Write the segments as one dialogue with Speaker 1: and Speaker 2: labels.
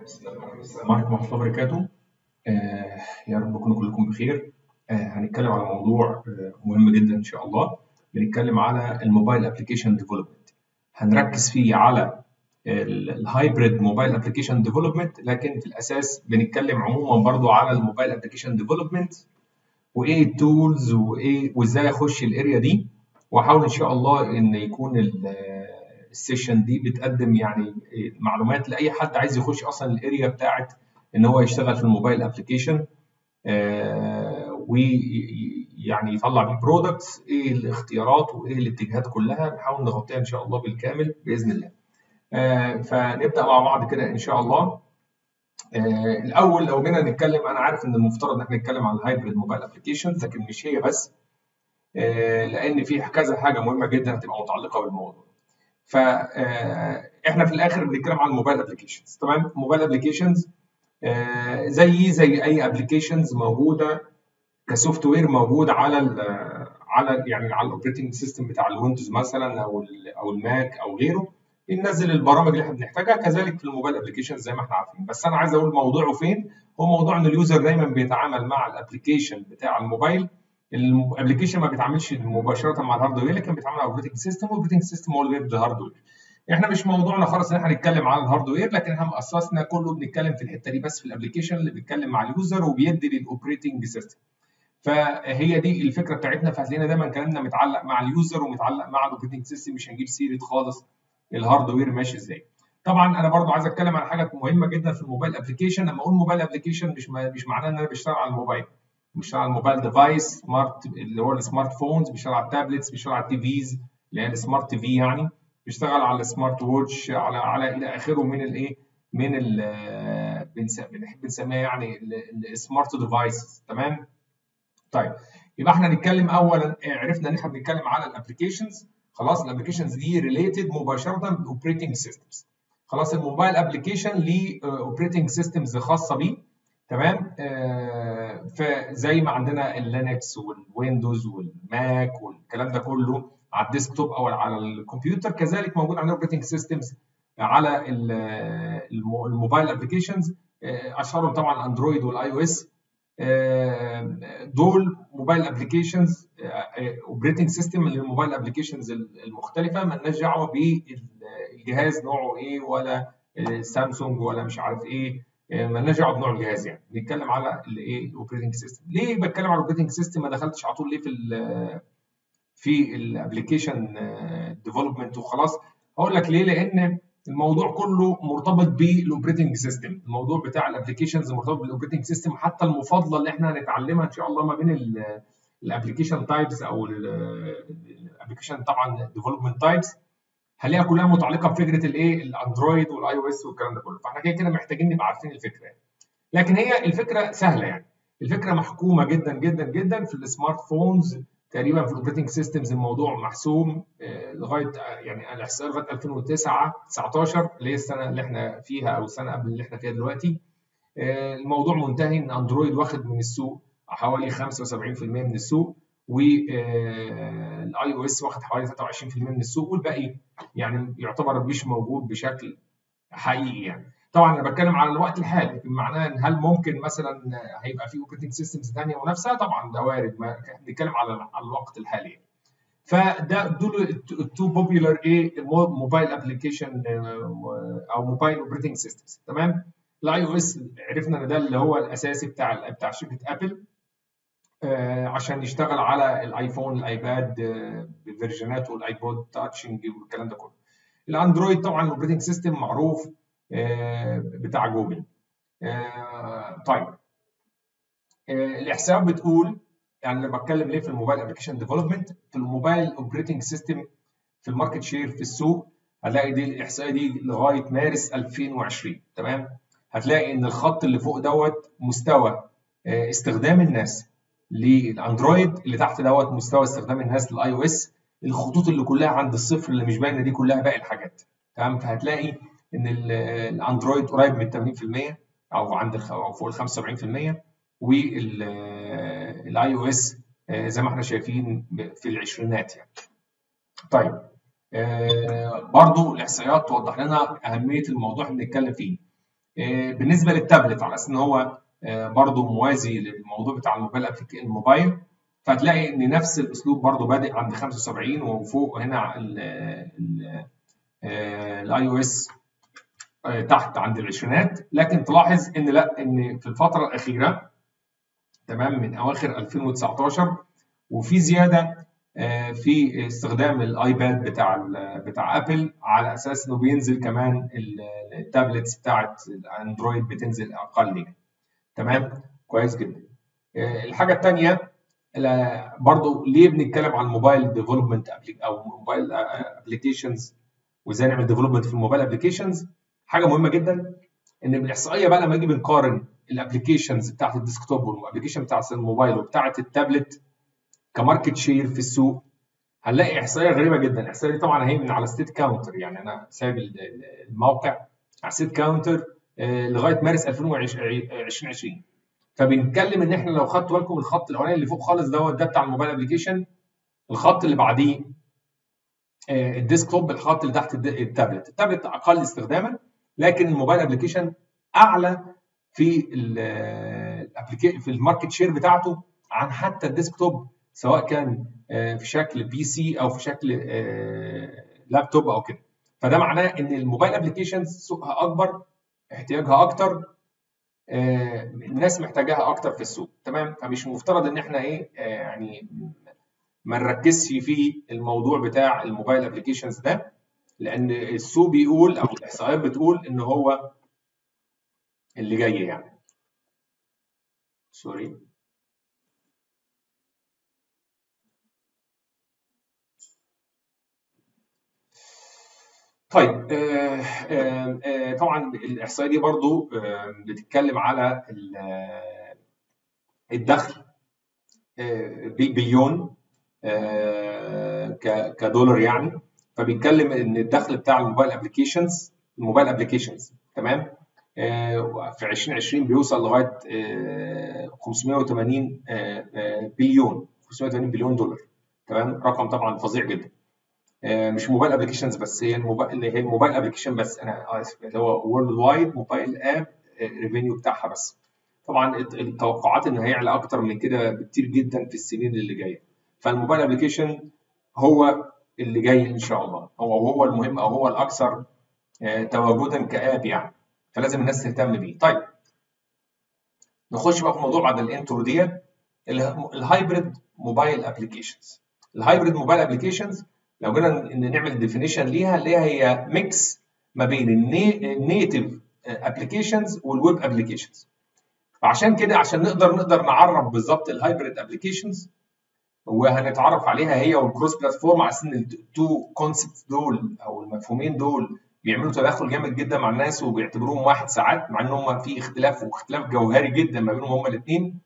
Speaker 1: السلام عليكم ورحمة الله وبركاته آه يا رب تكونوا كلكم بخير آه هنتكلم على موضوع آه مهم جدا إن شاء الله بنتكلم على الموبايل ابلكيشن ديفلوبمنت هنركز فيه على الهايبريد موبايل ابلكيشن ديفلوبمنت لكن في الأساس بنتكلم عموما برضو على الموبايل ابلكيشن ديفلوبمنت وإيه التولز وإيه وإزاي أخش الأريا دي وأحاول إن شاء الله إن يكون السيشن دي بتقدم يعني معلومات لاي حد عايز يخش اصلا الاريا بتاعت ان هو يشتغل في الموبايل ابلكيشن آه ويعني يطلع بيه برودكتس ايه الاختيارات وايه الاتجاهات كلها نحاول نغطيها ان شاء الله بالكامل باذن الله. آه فنبدا مع بعض كده ان شاء الله. آه الاول لو جينا نتكلم انا عارف ان المفترض ان احنا نتكلم عن الهايبريد موبايل ابلكيشنز لكن مش هي بس لان في كذا حاجه مهمه جدا هتبقى متعلقه بالموضوع. فاحنا في الاخر بنتكلم عن الموبايل ابلكيشنز تمام الموبايل ابلكيشنز زي زي اي ابلكيشنز موجوده كسوفت وير موجود على ال على يعني على الاوبريتنج سيستم بتاع الويندوز مثلا او او الماك او غيره بننزل البرامج اللي احنا بنحتاجها كذلك في الموبايل ابلكيشنز زي ما احنا عارفين بس انا عايز اقول موضوعه فين هو موضوع ان اليوزر دايما بيتعامل مع الابلكيشن بتاع الموبايل الابلكيشن ما بيتعاملش مباشره مع الهاردوير لكن بيتعامل مع الاوبريتنج سيستم والاوبريتنج سيستم هو اللي بيبدا الهاردوير احنا مش موضوعنا خالص ان احنا هنتكلم عن الهاردوير لكن احنا مقصصنا كله بنتكلم في الحته دي بس في الابلكيشن اللي بيتكلم مع اليوزر وبيدي للاوبريتنج سيستم فهي دي الفكره بتاعتنا فهتلاقينا دايما كلامنا متعلق مع اليوزر ومتعلق مع الاوبريتنج سيستم مش هنجيب سيره خالص الهاردوير ماشي ازاي طبعا انا برضو عايز اتكلم عن حاجه مهمه جدا في الموبايل ابلكيشن لما اقول موبايل ابلكيشن مش مش معناه ان انا بشتغل على الموبايل بيشتغل على الموبايل ديفايس سمارت اللي هو السمارت فونز بيشتغل على التابلتس بيشتغل على التي فيز اللي هي السمارت تي في يعني بيشتغل على السمارت ووتش على على الى اخره من الايه من ال بنحب نسميها يعني السمارت ديفايسز تمام طيب يبقى احنا نتكلم اولا عرفنا ان احنا بنتكلم على الابلكيشنز خلاص الابلكيشنز دي ريليتد مباشره بالاوبريتنج سيستمز خلاص الموبايل ابلكيشن ليه اوبريتنج سيستمز خاصه بيه تمام آه فزي ما عندنا اللينكس والويندوز والماك والكلام ده كله على الديسكتوب او على الكمبيوتر كذلك موجود عندنا اوبريتنج سيستمز على الموبايل ابلكيشنز آه اشهرهم طبعا الاندرويد والاي او اس آه دول موبايل ابلكيشنز اوبريتنج سيستم للموبايل ابلكيشنز المختلفه مالناش دعوه بالجهاز نوعه ايه ولا سامسونج ولا مش عارف ايه مالناش دعوه بنوع الجهاز يعني بنتكلم على الايه الاوبريتنج سيستم ليه بتكلم على الاوبريتنج سيستم ما دخلتش على طول ليه في ال في الابلكيشن ديفلوبمنت وخلاص هقول لك ليه لان الموضوع كله مرتبط بالاوبريتنج سيستم الموضوع بتاع الابلكيشنز مرتبط بالاوبريتنج سيستم حتى المفاضله اللي احنا هنتعلمها ان شاء الله ما بين الابلكيشن تايبس او الابلكيشن طبعا ديفلوبمنت تايبس هنلاقيها كلها متعلقه بفكره الايه الاندرويد والاي او اس والكلام ده كله فاحنا كده كده محتاجين نبقى عارفين الفكره يعني. لكن هي الفكره سهله يعني الفكره محكومه جدا جدا جدا في السمارت فونز تقريبا في الاوبريتنج سيستمز الموضوع محسوم لغايه يعني الاحصائيه لغايه 2009 19 اللي هي السنه اللي احنا فيها او السنه قبل اللي احنا فيها دلوقتي الموضوع منتهي ان اندرويد واخد من السوق حوالي 75% من السوق والاي او اس واخد حوالي 23% من السوق والباقي يعني يعتبر مش موجود بشكل حقيقي يعني طبعا انا بتكلم على الوقت الحالي بمعنى ان هل ممكن مثلا هيبقى في اوبريتنج سيستمز ثانيه منافسه طبعا ده وارد بنتكلم على على الوقت الحالي فده دول التو بوبيولار ايه موبايل ابلكيشن او موبايل اوبريتنج سيستمز تمام الاي او اس عرفنا ان ده اللي هو الاساسي بتاع بتاع شركه ابل آه عشان يشتغل على الايفون الايباد آه بفيرجنات والايبود تاتشنج والكلام ده كله الاندرويد طبعا الاوبريتنج سيستم معروف آه بتاع جوجل طيب الاحصائيات بتقول يعني انا بتكلم ليه في الموبايل ابلكيشن ديفلوبمنت في الموبايل اوبريتنج سيستم في الماركت شير في السوق هتلاقي دي الاحصائيه دي لغايه مارس 2020 تمام هتلاقي ان الخط اللي فوق دوت مستوى استخدام الناس للاندرويد اللي تحت دوت مستوى استخدام الناس للاي او اس الخطوط اللي كلها عند الصفر اللي مش باينه دي كلها باقي الحاجات تمام فهتلاقي ان الاندرويد قريب من 80% او عند او فوق ال 75% والاي او اس زي ما احنا شايفين في العشرينات يعني. طيب برضو الاحصائيات توضح لنا اهميه الموضوع اللي بنتكلم فيه بالنسبه للتابلت على اساس ان هو برضه موازي للموضوع بتاع الموبايل الموبايل فهتلاقي ان نفس الاسلوب برضه بادئ عند 75 وفوق هنا الاي او اس تحت عند العشرينات لكن تلاحظ ان لا ان في الفتره الاخيره تمام من اواخر 2019 وفي زياده في استخدام الايباد بتاع بتاع ابل على اساس انه بينزل كمان التابلتس بتاعت الاندرويد بتنزل اقل يعني تمام كويس جدا الحاجه الثانيه برضه ليه بنتكلم عن الموبايل ديفلوبمنت او موبايل ابلكيشنز وازاي نعمل ديفلوبمنت في الموبايل ابلكيشنز حاجه مهمه جدا ان بالاحصائيه بقى لما نيجي بنقارن الابلكيشنز بتاعت الديسكتوب والابلكيشن بتاعت الموبايل وبتاعت التابلت كماركت شير في السوق هنلاقي احصائيه غريبه جدا الاحصائيه دي طبعا هي من على ستيت كاونتر يعني انا سايب الموقع على ستيت كاونتر لغايه مارس 2020 فبنتكلم ان احنا لو خدتوا بالكم الخط الاولاني اللي فوق خالص دوت ده بتاع الموبايل ابلكيشن الخط اللي بعديه الديسكتوب الخط اللي تحت التابلت التابلت اقل استخداما لكن الموبايل ابلكيشن اعلى في في الماركت شير بتاعته عن حتى الديسكتوب سواء كان في شكل بي سي او في شكل لابتوب او كده فده معناه ان الموبايل ابلكيشنز سوقها اكبر احتياجها اكتر الناس محتاجاها اكتر في السوق تمام فمش مفترض ان احنا ايه يعني ما نركزش في الموضوع بتاع الموبايل ابلكيشنز ده لان السوق بيقول او الاحصائيات بتقول ان هو اللي جاي يعني سوري طيب آه آه آه طبعا الاحصائيه دي برضو بتتكلم على الدخل بليون كدولار يعني فبيتكلم ان الدخل بتاع الموبايل ابلكيشنز الموبايل ابلكيشنز تمام في 2020 بيوصل لغايه 580 بليون 580 بليون دولار تمام رقم طبعا فظيع جدا مش موبايل ابلكيشنز بس هي الموبايل هي الموبايل ابلكيشن بس انا اسف اللي هو وورلد وايد موبايل اب ريفينيو بتاعها بس طبعا التوقعات ان هيعلى اكتر من كده بكتير جدا في السنين اللي جايه فالموبايل ابلكيشن هو اللي جاي ان شاء الله هو هو المهم او هو الاكثر تواجدا كاب يعني فلازم الناس تهتم بيه طيب نخش بقى في موضوع بعد الانترو ديت الهايبريد موبايل ابلكيشنز الهايبريد موبايل ابلكيشنز لو جينا نعمل ديفينيشن ليها اللي هي ميكس ما بين النيتف ابلكيشنز والويب ابلكيشنز فعشان كده عشان نقدر نقدر نعرف بالظبط الهايبريد ابلكيشنز وهنتعرف عليها هي والكروس بلاتفورم على ان التو كونسبت دول او المفهومين دول بيعملوا تداخل جامد جدا مع الناس وبيعتبروهم واحد ساعات مع ان هم في اختلاف واختلاف جوهري جدا ما بينهم هم الاثنين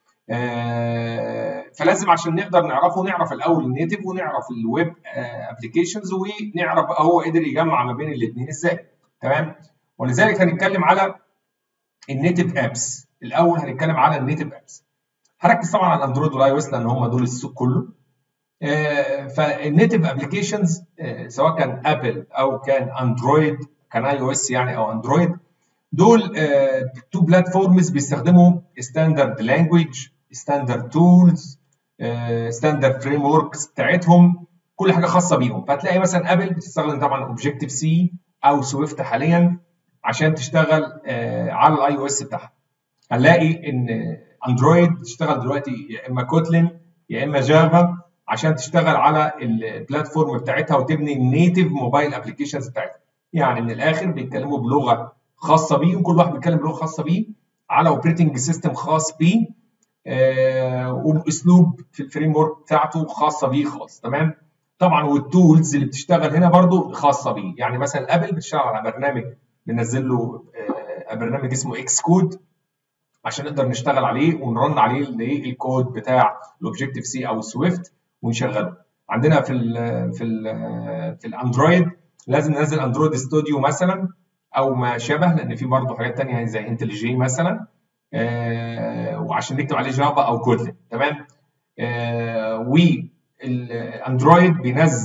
Speaker 1: آه فلازم عشان نقدر نعرفه نعرف الاول النيتف ونعرف الويب ابلكيشنز آه ونعرف بقى هو قدر يجمع ما بين الاثنين ازاي تمام ولذلك هنتكلم على النيتف ابس الاول هنتكلم على النيتف ابس هركز طبعا على الاندرويد والاي او اس لان هم دول السوق كله آه فالنيتف ابلكيشنز سواء كان ابل او كان اندرويد كان اي او اس يعني او اندرويد دول تو بلاتفورمز بيستخدموا ستاندرد لانجويج ستاندرد تولز ستاندرد فريم وركس بتاعتهم كل حاجه خاصه بيهم فهتلاقي مثلا ابل بتستخدم طبعا اوبجيكتيف سي او سويفت حاليا عشان تشتغل uh, على الاي او اس بتاعها هنلاقي ان اندرويد بتشتغل دلوقتي يا اما كوتلين يا اما جافا عشان تشتغل على البلاتفورم بتاعتها وتبني النيتف موبايل ابلكيشنز بتاعتها يعني من الاخر بيتكلموا بلغه خاصه بيه وكل واحد بيتكلم بلغه خاصه بيه على اوبريتنج سيستم خاص بيه آه وباسلوب في الفريم ورك بتاعته خاصه بيه خالص تمام طبعا والتولز اللي بتشتغل هنا برضو خاصه بيه يعني مثلا ابل بتشتغل على برنامج بنزل له آه برنامج اسمه اكس كود عشان نقدر نشتغل عليه ونرن عليه الكود بتاع الاوبجيكتيف سي او السويفت ونشغله عندنا في ال في ال في الاندرويد لازم ننزل اندرويد ستوديو مثلا او ما شابه لان في برضه حاجات ثانيه زي انتليجي مثلا آه وعشان نكتب عليه جافا او كوتلين تمام آه والاندرويد بينزل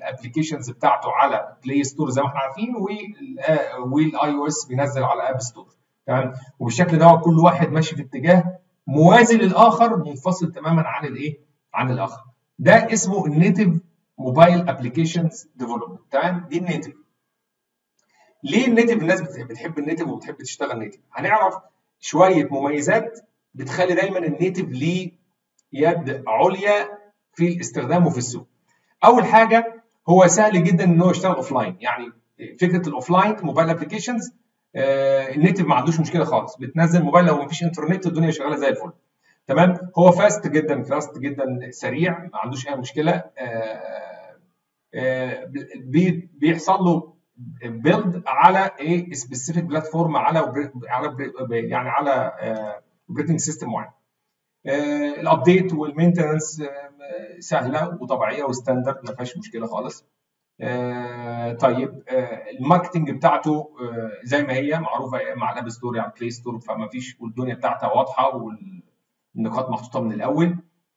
Speaker 1: الابلكيشنز بتاعته على بلاي ستور زي ما احنا عارفين والاي او اس بينزل على اب ستور تمام وبالشكل ده كل واحد ماشي في اتجاه موازي للاخر منفصل تماما عن الايه عن الاخر ده اسمه النيتف موبايل ابلكيشنز ديفلوبمنت تمام دي النيتف ليه النيتف الناس بتحب النيتف وبتحب تشتغل نيتف هنعرف شويه مميزات بتخلي دايما النيتف ليه يد عليا في استخدامه في السوق اول حاجه هو سهل جدا ان هو يشتغل اوف لاين يعني فكره الاوف لاين موبايل ابلكيشنز آه النيتف ما عندوش مشكله خالص بتنزل موبايل لو ما فيش انترنت الدنيا شغاله زي الفل تمام هو فاست جدا فاست جدا سريع ما عندوش اي مشكله آه آه بيحصل له بيلد على ايه سبيسيفيك بلاتفورم على على يعني على اوبريتنج سيستم معين الابديت والمينتنس سهله وطبيعيه وستاندرد ما فيهاش مشكله خالص طيب الماركتنج بتاعته زي ما هي معروفه مع الاب ستور على البلاي ستور فما فيش والدنيا بتاعتها واضحه والنقاط محطوطه من الاول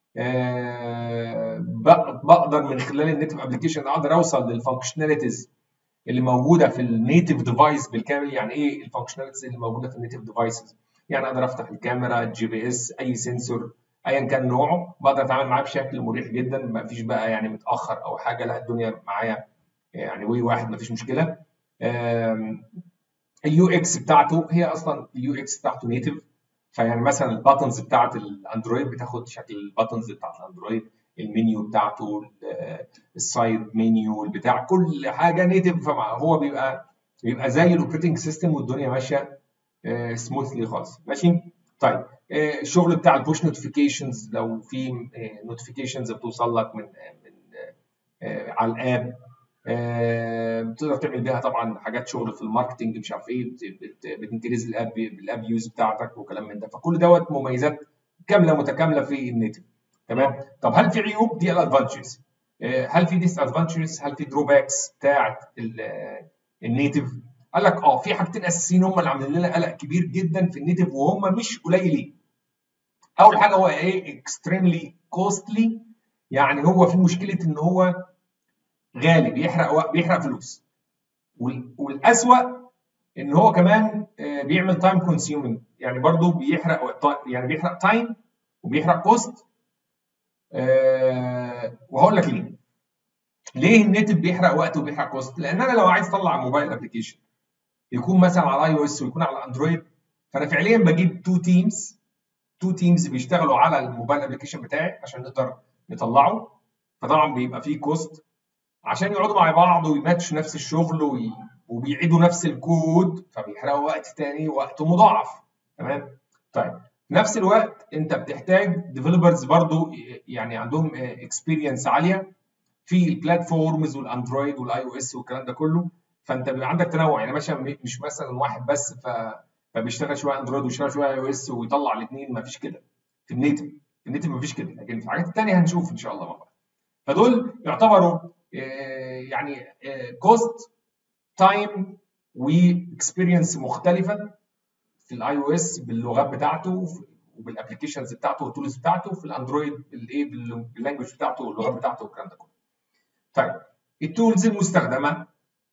Speaker 1: بقدر من خلال النيتف ابلكيشن اقدر اوصل للفانكشناليتيز اللي موجوده في النيتف ديفايس بالكامل يعني ايه الفانكشناليتيز اللي موجوده في النيتف ديفايسز يعني اقدر افتح الكاميرا الجي بي اس اي سنسور ايا كان نوعه بقدر اتعامل معاه بشكل مريح جدا ما فيش بقى يعني متاخر او حاجه لا الدنيا معايا يعني وي واحد ما فيش مشكله اليو اكس بتاعته هي اصلا اليو اكس بتاعته نيتف فيعني مثلا الباتنز بتاعت الاندرويد بتاخد شكل الباتنز بتاعت الاندرويد المنيو بتاعته السايد منيو البتاع كل حاجه نيتف فهو بيبقى بيبقى زي الاوبريتنج سيستم والدنيا ماشيه سموثلي خالص ماشي طيب الشغل بتاع البوش نوتيفيكيشنز لو في نوتيفيكيشنز بتوصل لك من من على الاب بتقدر تعمل بيها طبعا حاجات شغل في الماركتنج مش عارف ايه بتنكريز الاب بالاب يوز بتاعتك وكلام من ده فكل دوت مميزات كامله متكامله في النيتف تمام طب هل في عيوب دي الادفانتجز هل في ديس ادفانتجز هل في دروباكس بتاعت النيتف قال لك اه في حاجتين اساسيين هم اللي عاملين لنا قلق كبير جدا في النيتف وهم مش قليلين اول حاجه هو ايه اكستريملي كوستلي يعني هو في مشكله ان هو غالي بيحرق بيحرق فلوس والاسوأ ان هو كمان بيعمل تايم كونسيومينج يعني برضه بيحرق يعني بيحرق تايم وبيحرق كوست وهقول لك ليه ليه النيتف بيحرق وقت وبيحرق كوست لان انا لو عايز اطلع موبايل ابلكيشن يكون مثلا على اي او اس ويكون على اندرويد فانا فعليا بجيب تو تيمز تو تيمز بيشتغلوا على الموبايل ابلكيشن بتاعي عشان نقدر نطلعه فطبعا بيبقى فيه كوست عشان يقعدوا مع بعض ويماتشوا نفس الشغل وي... وبيعيدوا نفس الكود فبيحرقوا وقت تاني وقت مضاعف تمام طيب في نفس الوقت انت بتحتاج ديفلوبرز برضو يعني عندهم اكسبيرينس عاليه في البلاتفورمز والاندرويد والاي او اس والكلام ده كله فانت بيبقى عندك تنوع يعني مثلا مش مثلا واحد بس ف... فبيشتغل شويه اندرويد ويشتغل شويه اي او اس ويطلع الاثنين ما فيش كده في النيتف في النيتف ما فيش كده لكن في الحاجات الثانيه هنشوف ان شاء الله مع بعض فدول يعتبروا يعني كوست تايم واكسبيرينس مختلفه في الاي او اس باللغات بتاعته وبالابلكيشنز بتاعته والتولز بتاعته في الاندرويد بالايه باللانجوج بتاعته واللغات بتاعته والكلام ده كله. طيب التولز المستخدمه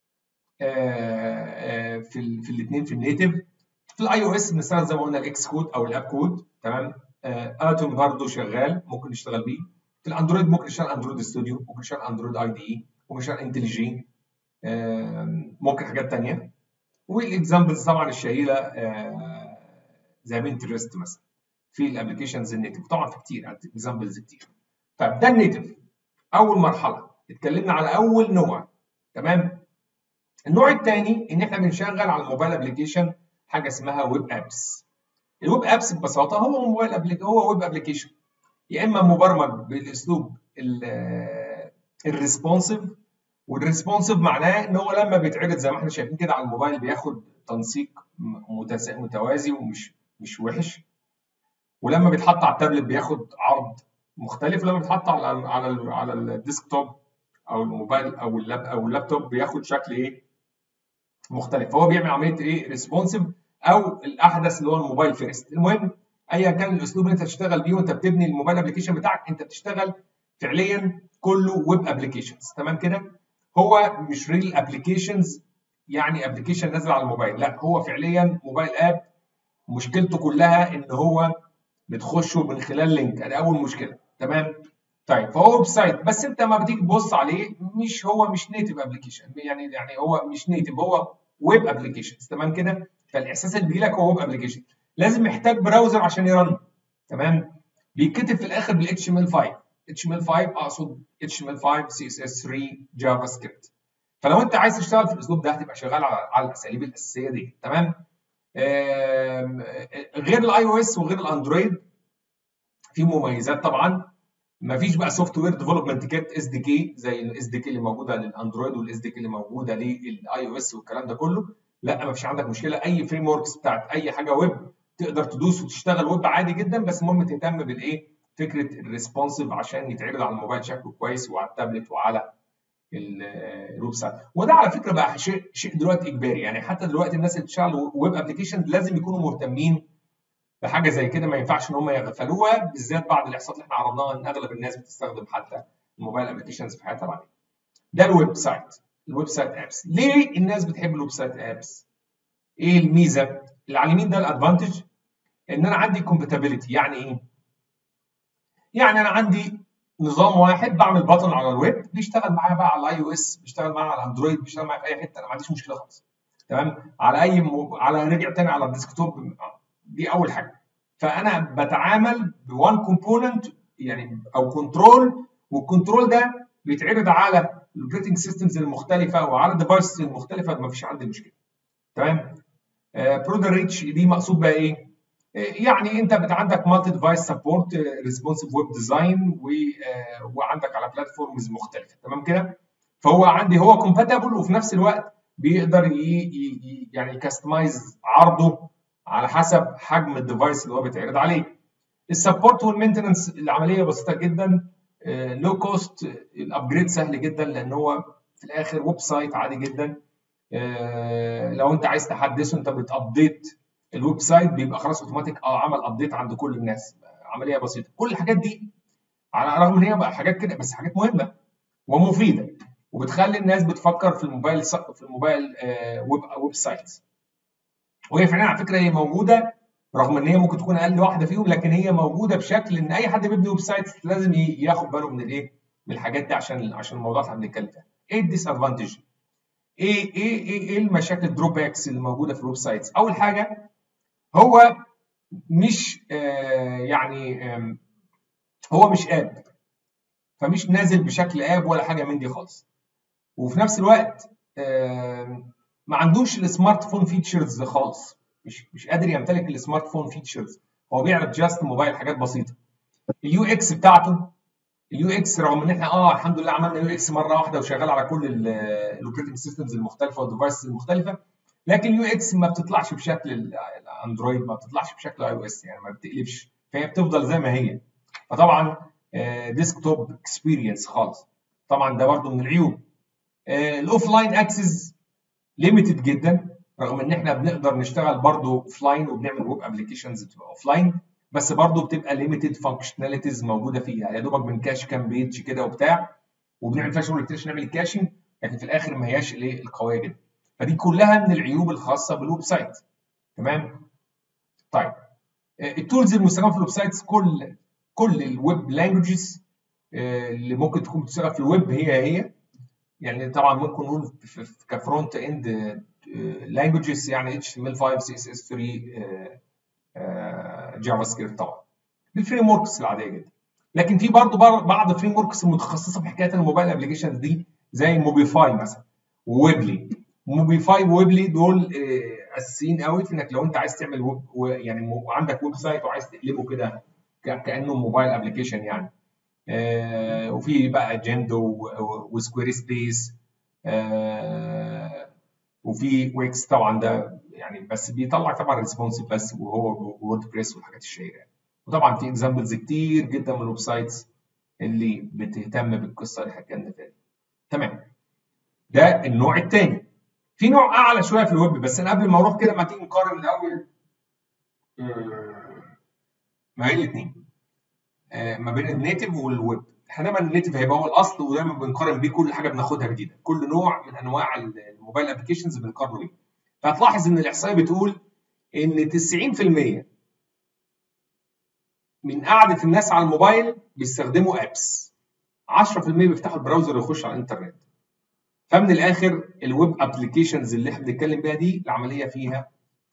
Speaker 1: في ال في الاثنين في النيتف في الاي او اس بنستخدم زي ما قلنا الاكس كود او الاب كود تمام اتوم برضه شغال ممكن نشتغل بيه في الاندرويد ممكن نشتغل اندرويد ستوديو ممكن نشتغل اندرويد اي دي اي ممكن نشتغل انتليجي ممكن حاجات ثانيه والاكزامبلز طبعا الشهيره زي بنترست مثلا في الابلكيشنز النيتف طبعا في كتير اكزامبلز كتير طيب ده النيتف اول مرحله اتكلمنا على اول نوع تمام النوع الثاني ان احنا بنشغل على الموبايل ابلكيشن حاجه اسمها ويب ابس الويب ابس ببساطه هو موبايل ابليك هو ويب ابلكيشن يا اما مبرمج بالاسلوب الريسبونسيف والريسبونسيف معناه ان هو لما بيتعرض زي ما احنا شايفين كده على الموبايل بياخد تنسيق متوازي ومش مش وحش ولما بيتحط على التابلت بياخد عرض مختلف ولما بيتحط على على على الديسكتوب او الموبايل او اللاب او اللابتوب بياخد شكل ايه مختلف فهو بيعمل عمليه ايه ريسبونسيف او الاحدث اللي هو الموبايل فيرست المهم ايا كان الاسلوب اللي انت تشتغل بيه وانت بتبني الموبايل ابلكيشن بتاعك انت بتشتغل فعليا كله ويب ابلكيشنز تمام كده هو مش ريل ابلكيشنز يعني ابلكيشن نازل على الموبايل لا هو فعليا موبايل اب مشكلته كلها ان هو بتخشه من خلال لينك ادي اول مشكله تمام طيب فهو ويب سايت بس انت لما بتيجي تبص عليه مش هو مش نيتف ابلكيشن يعني يعني هو مش نيتف هو ويب ابلكيشن تمام كده فالاحساس اللي بيجي لك هو ويب ابلكيشن لازم محتاج براوزر عشان يرن تمام بيتكتب في الاخر بال HTML5 HTML5 اقصد HTML5 CSS3 جافا سكريبت فلو انت عايز تشتغل في الاسلوب ده هتبقى شغال على على الاساليب الاساسيه دي تمام غير الاي او اس وغير الاندرويد في مميزات طبعا مفيش بقى سوفت وير ديفلوبمنت كيت اس دي كي زي الاس دي كي اللي موجوده للاندرويد والاس دي كي اللي موجوده للاي او اس والكلام ده كله لا مفيش عندك مشكله اي فريم وركس بتاعت اي حاجه ويب تقدر تدوس وتشتغل ويب عادي جدا بس المهم تهتم بالايه فكره الريسبونسيف عشان يتعرض على الموبايل شكله كويس وعلى التابلت وعلى الويب سايت وده على فكره بقى شيء شيء دلوقتي اجباري يعني حتى دلوقتي الناس اللي بتشتغل ويب ابلكيشن لازم يكونوا مهتمين بحاجه زي كده ما ينفعش ان هم يغفلوها بالذات بعد الاحصاءات اللي احنا عرضناها ان اغلب الناس بتستخدم حتى الموبايل ابلكيشنز في حياتها بعدين ده الويب سايت الويب سايت ابس ليه الناس بتحب الويب سايت ابس ايه الميزه اللي على اليمين ده الادفانتج ان انا عندي كومباتيبلتي يعني ايه يعني انا عندي نظام واحد بعمل بطن على الويب بيشتغل معايا بقى على الاي او اس بيشتغل معايا على الاندرويد بيشتغل معايا في اي حته انا ما عنديش مشكله خالص تمام على اي م... على رجع تاني على الديسكتوب دي اول حاجه فانا بتعامل بوان كومبوننت يعني او كنترول والكنترول ده بيتعرض على الاوبريتنج سيستمز المختلفه وعلى الديفايسز المختلفه ما فيش عندي مشكله تمام برودر ريتش دي مقصود بقى ايه يعني انت بت عندك مالتي ديفايس سبورت ريسبونسيف ويب ديزاين وعندك على بلاتفورمز مختلفه تمام كده فهو عندي هو كومباتبل وفي نفس الوقت بيقدر ي ي يعني يكستمايز عرضه على حسب حجم الديفايس اللي هو بيتعرض عليه السبورت والمينتننس العمليه بسيطه جدا لو كوست الابجريد سهل جدا لان هو في الاخر ويب سايت عادي جدا لو انت عايز تحدثه انت بتابديت الويب سايت بيبقى خلاص اوتوماتيك اه عمل ابديت عند كل الناس عمليه بسيطه كل الحاجات دي على الرغم ان هي بقى حاجات كده بس حاجات مهمه ومفيده وبتخلي الناس بتفكر في الموبايل في الموبايل آه ويب ويب سايت وهي فعلا على فكره هي موجوده رغم ان هي ممكن تكون اقل واحده فيهم لكن هي موجوده بشكل ان اي حد بيبني ويب سايت لازم ياخد باله من الايه من الحاجات دي عشان عشان الموضوع اللي احنا بنتكلم فيها ايه الديس ادفانتج ايه ايه ايه ايه المشاكل الدروباكس اللي موجوده في الويب سايتس اول حاجه هو مش آه يعني آه هو مش اب فمش نازل بشكل اب ولا حاجه من دي خالص وفي نفس الوقت آه ما عندوش السمارت فون فيتشرز خالص مش مش قادر يمتلك السمارت فون فيتشرز هو بيعرض جاست موبايل حاجات بسيطه اليو اكس بتاعته اليو اكس رغم ان احنا اه الحمد لله عملنا يو اكس مره واحده وشغال على كل الاوبريتنج سيستمز المختلفه والديفايسز المختلفه لكن اليو اكس ما بتطلعش بشكل الاندرويد ما بتطلعش بشكل اي او اس يعني ما بتقلبش فهي بتفضل زي ما هي فطبعا ديسكتوب اكسبيرينس خالص طبعا ده برضه من العيوب الاوف لاين اكسس ليميتد جدا رغم ان احنا بنقدر نشتغل برضه اوف لاين وبنعمل ويب ابلكيشنز بتبقى اوف لاين بس برضه بتبقى ليميتد فانكشناليتيز موجوده فيها يا دوبك بنكاش كام بيج كده وبتاع وبنعمل فيها شغل كتير عشان نعمل الكاشنج لكن في الاخر ما هياش الايه القويه جدا فدي كلها من العيوب الخاصه بالويب سايت تمام طيب التولز المستخدمه في الويب سايتس كل كل الويب لانجوجز اللي ممكن تكون بتشتغل في الويب هي هي يعني طبعا ممكن نقول كفرونت اند لانجوجز يعني HTML5 CSS3 جافا سكريبت طبعا بالفريم وركس العاديه جدا لكن في برضه بعض الفريم وركس المتخصصه في حكايه الموبايل ابلكيشنز دي زي موبيفاي مثلا وويبلي موبيفاي وويبلي دول اساسيين قوي في انك لو انت عايز تعمل ويب يعني عندك ويب سايت وعايز تقلبه كده كانه موبايل ابلكيشن يعني آه وفي بقى جندو وسكوير سبيس آه وفي ويكس طبعا ده يعني بس بيطلع طبعا ريسبونسيف بس وهو وورد بريس والحاجات الشهيره يعني. وطبعا في اكزامبلز كتير جدا من الويب سايتس اللي بتهتم بالقصه اللي حكينا فيها تمام ده النوع الثاني في نوع اعلى شويه في الويب بس انا قبل ما اروح كده ما تيجي نقارن الاول ما بين الاثنين ما بين النيتف والويب احنا دايما النيتف هيبقى هو الاصل ودايما بنقارن بيه كل حاجه بناخدها جديده كل نوع من انواع الموبايل ابلكيشنز بنقارنه بيه فهتلاحظ ان الاحصائيه بتقول ان 90% من قعده الناس على الموبايل بيستخدموا ابس 10% بيفتحوا البراوزر ويخشوا على الانترنت فمن الاخر الويب ابلكيشنز اللي احنا بنتكلم بيها دي العمليه فيها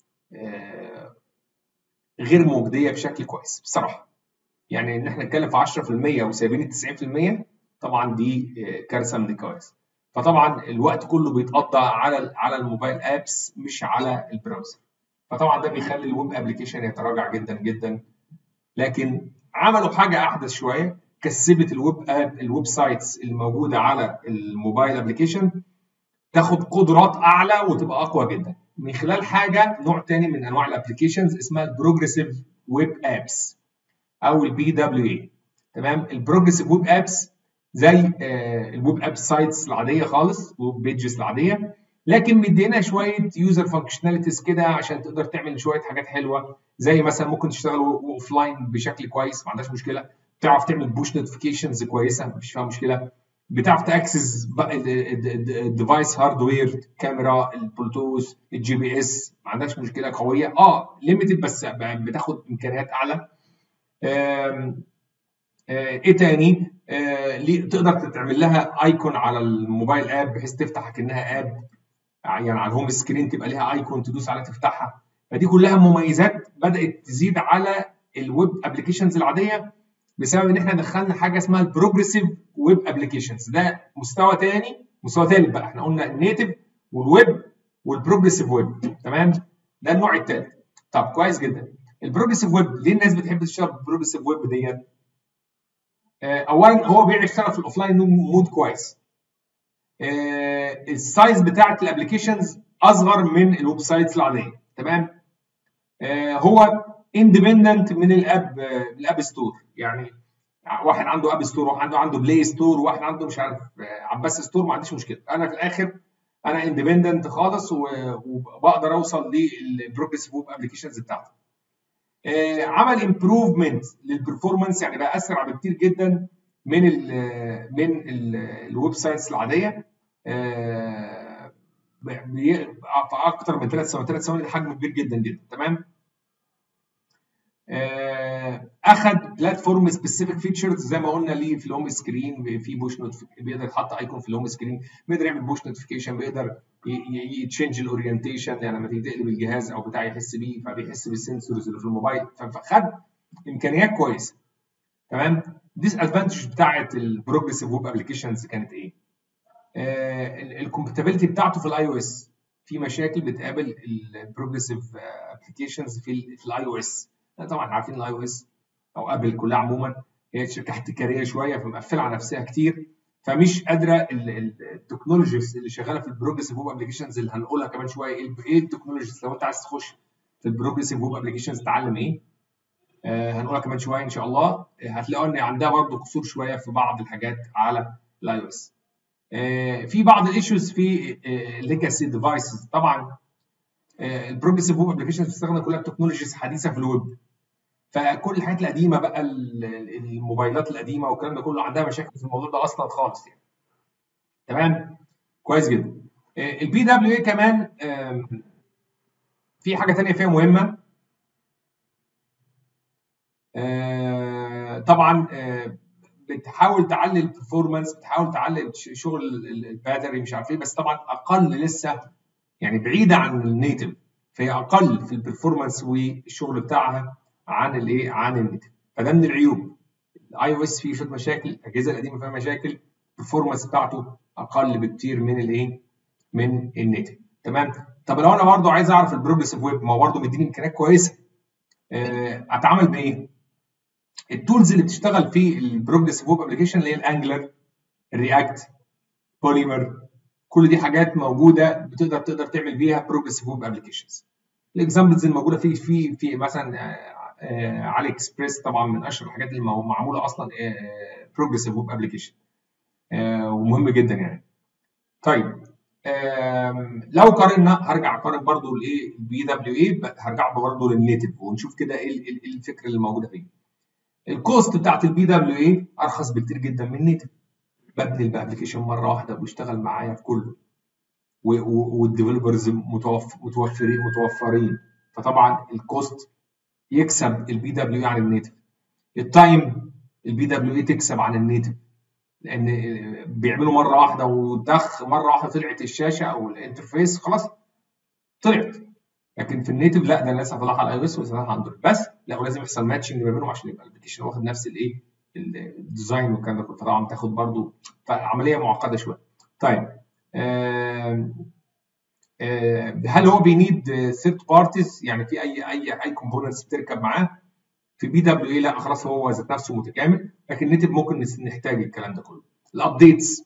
Speaker 1: آه، غير مجديه بشكل كويس بصراحه يعني ان احنا نتكلم في 10% وسايبين ال 90% طبعا دي آه، كارثه من الكوارث فطبعا الوقت كله بيتقضى على على الموبايل ابس مش على البراوزر فطبعا ده بيخلي الويب ابلكيشن يتراجع جدا جدا لكن عملوا حاجه احدث شويه كسبت الويب اب الويب سايتس الموجوده على الموبايل ابلكيشن تاخد قدرات اعلى وتبقى اقوى جدا من خلال حاجه نوع تاني من انواع الابلكيشنز اسمها البروجريسيف ويب ابس او البي دبليو اي تمام البروجريسيف ويب ابس زي الويب اب سايتس العاديه خالص ويب بيجز العاديه لكن مدينا شويه يوزر فانكشناليتيز كده عشان تقدر تعمل شويه حاجات حلوه زي مثلا ممكن تشتغل اوف لاين بشكل كويس ما عندهاش مشكله بتعرف تعمل بوش نوتيفيكيشنز كويسه مفيش فيها مشكله بتعرف تاكسس الديفايس هاردوير كاميرا البلوتوث الجي بي اس ما عندكش مشكله قويه اه ليميتد بس بتاخد امكانيات اعلى آم، آه، ايه تاني آه، ليه- تقدر تعمل لها ايكون على الموبايل اب بحيث تفتح كانها اب يعني على الهوم سكرين تبقى ليها ايكون تدوس عليها تفتحها فدي كلها مميزات بدات تزيد على الويب ابلكيشنز العاديه بسبب ان احنا دخلنا حاجه اسمها البروجريسيف ويب ابلكيشنز ده مستوى تاني مستوى ثالث بقى احنا قلنا النيتف والويب والبروجريسيف ويب تمام ده النوع الثالث طب كويس جدا البروجريسيف ويب ليه الناس بتحب تشتغل بالبروجريسيف ويب ديت آه، اولا هو بيقدر يشتغل في الاوفلاين مود كويس آه، السايز بتاعت الابلكيشنز اصغر من الويب سايتس العاديه تمام آه، هو اندبندنت من الاب آه، الاب ستور يعني واحد عنده اب ستور واحد عنده عنده بلاي ستور وواحد عنده مش عارف آه، عباس ستور ما عنديش مشكله انا في الاخر انا اندبندنت خالص و- وبقدر اوصل للبروجريسيف ويب ابلكيشنز بتاعتي آه، عمل امبروفمنت للبرفورمانس يعني بقى اسرع بكتير جدا من ال من ال- الويب سايتس العاديه آه، بي- في اكتر من ثلاث ثواني ثلاث ثواني ده حجم كبير جدا جدا تمام آه، اخذ بلاتفورم سبيسيفيك فيتشرز زي ما قلنا ليه في الهوم سكرين في بوش بيقدر يحط ايكون في الهوم سكرين بيقدر يعمل بوش نوتيفيكيشن بيقدر يتشينج الاورينتيشن يعني لما تيجي تقلب الجهاز او بتاع يحس بيه فبيحس بالسنسورز اللي في الموبايل فخد امكانيات كويسه تمام ديس ادفانتج بتاعت البروجريسيف ويب ابلكيشنز كانت ايه؟ الكومباتيبلتي بتاعته في الاي او اس في مشاكل بتقابل البروجريسيف ابلكيشنز في في الاي او اس طبعا عارفين الاي او اس او ابل كلها عموما هي شركه احتكاريه شويه فمقفله على نفسها كتير فمش قادره التكنولوجيز اللي شغاله في البروجريسيف ويب ابلكيشنز اللي هنقولها كمان شويه ايه ايه التكنولوجيز لو انت عايز تخش في البروجريسيف ويب ابلكيشنز تتعلم ايه آه هنقولها كمان شويه ان شاء الله آه هتلاقوا ان عندها برضه قصور شويه في بعض الحاجات على الاي او اس آه في بعض الايشوز في ليجاسي ديفايسز طبعا البروجريسيف ويب ابلكيشنز بتستخدم كلها تكنولوجيز حديثه في الويب فكل الحاجات القديمه بقى الموبايلات القديمه والكلام ده كله عندها مشاكل في الموضوع ده اصلا خالص يعني تمام كويس جدا البي دبليو اي كمان في حاجه ثانيه فيها مهمه طبعا بتحاول تعلي البرفورمانس بتحاول تعلي شغل الباتري مش عارف ايه بس طبعا اقل لسه يعني بعيده عن النيتف فهي اقل في البرفورمانس والشغل بتاعها عن الايه عن النيتف فده من العيوب الاي او اس فيه شويه مشاكل الاجهزه القديمه فيها مشاكل البرفورمانس بتاعته اقل بكتير من الايه من النيتف تمام طب لو انا برضو عايز اعرف البروجريسيف ويب ما هو برضو مديني امكانيات كويسه اتعامل بايه التولز اللي بتشتغل في البروجريسيف ويب ابلكيشن اللي هي الانجلر الرياكت بوليمر كل دي حاجات موجوده بتقدر تقدر تعمل بيها بروجريسيف ويب ابلكيشنز الاكزامبلز الموجوده في في في مثلا علي اكسبريس طبعا من اشهر الحاجات اللي معموله اصلا بروجريسيف ويب ابلكيشن ومهم جدا يعني طيب لو قارنا هرجع اقارن برضو الايه البي دبليو اي هرجع برضو للنيتف ونشوف كده ايه الفكره اللي موجوده فيه الكوست بتاعت البي دبليو اي ارخص بكتير جدا من نيتف ببني الابلكيشن مره واحده وبيشتغل معايا في كله والديفلوبرز متوفرين متوفرين فطبعا الكوست يكسب البي دبليو اي عن النيتف التايم البي دبليو اي تكسب عن النيتف لان بيعملوا مره واحده ودخ مره واحده طلعت الشاشه او الانترفيس خلاص طلعت لكن في النيتف لا ده لسه طلعها على اي او اس ولسه على اندرويد بس لا ولازم يحصل ماتشنج ما بينهم عشان يبقى الابلكيشن واخد نفس الايه الديزاين والكلام ده كله طبعا بتاخد برضو عمليه معقده شويه طيب آه آه هل هو بينيد ثيرد بارتيز يعني في اي اي اي كومبوننتس بتركب معاه في بي دبليو اي لا خلاص هو ذات نفسه متكامل لكن نيتف ممكن نحتاج الكلام ده كله الابديتس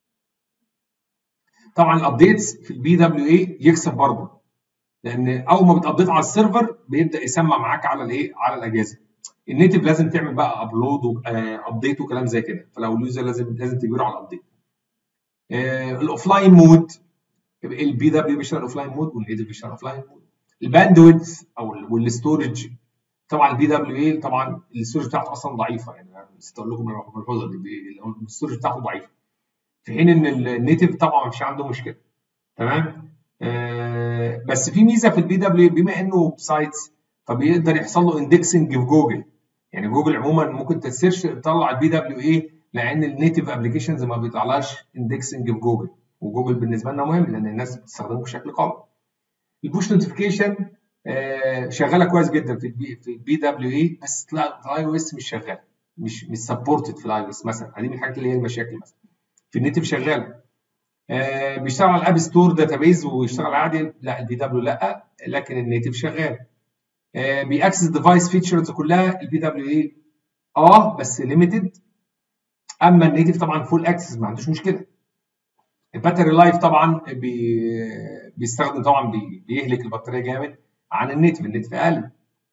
Speaker 1: طبعا الابديتس في البي دبليو اي يكسب برضه لان اول ما بتابديت على السيرفر بيبدا يسمع معاك على الايه على الاجهزه النيتف لازم تعمل بقى ابلود وابديت وكلام زي كده فلو اليوزر لازم لازم تجبره على الابديت آه الاوفلاين مود البي دبليو بيشتغل اوفلاين مود والنيتف بيشتغل اوفلاين مود الباندويدث او والستورج طبعا البي دبليو اي طبعا الستورج بتاعته اصلا ضعيفه يعني نسيت اقول لكم الملحوظه دي الستورج بتاعته ضعيفه في حين ان النيتف طبعا مش عنده مشكله تمام آه بس في ميزه في البي دبليو بما انه ويب سايتس فبيقدر يحصل له اندكسنج في جوجل يعني جوجل عموما ممكن تسيرش تطلع البي دبليو اي لان النيتف ابلكيشنز ما بيطلعلهاش اندكسنج في جوجل وجوجل بالنسبه لنا مهم لان الناس بتستخدمه بشكل قوي البوش نوتيفيكيشن آه شغاله كويس جدا في البي في البي دبليو اي بس في الاي او اس مش شغاله مش مش سبورتد في الاي او اس مثلا دي من الحاجات اللي هي المشاكل مثلا في النيتف شغاله آه بيشتغل على الاب ستور داتابيز ويشتغل عادي لا البي دبليو لا لكن النيتف شغال آه بيأكسس ديفايس فيتشرز كلها البي دبليو اي اه بس ليميتد اما النيتف طبعا فول اكسس ما عندوش مشكله الباتري لايف طبعا بي بيستخدم طبعا بي بيهلك البطاريه جامد عن النيتف النيتف اقل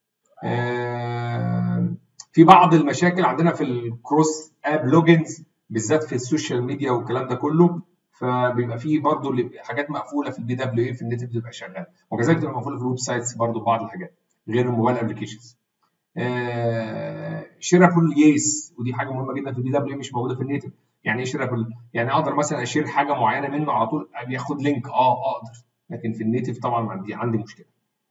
Speaker 1: آه في بعض المشاكل عندنا في الكروس اب لوجنز بالذات في السوشيال ميديا والكلام ده كله فبيبقى فيه برضه حاجات مقفوله في البي دبليو اي في النت بتبقى شغاله وكذلك بتبقى مقفوله في الويب سايتس برضه بعض الحاجات غير الموبايل ابلكيشنز آه شيرابل يس ودي حاجه مهمه جدا في البي دبليو اي مش موجوده في النيتف يعني ايه شيرابل يعني اقدر مثلا اشير حاجه معينه منه على طول بياخد لينك اه اقدر لكن في النيتف طبعا عندي عندي مشكله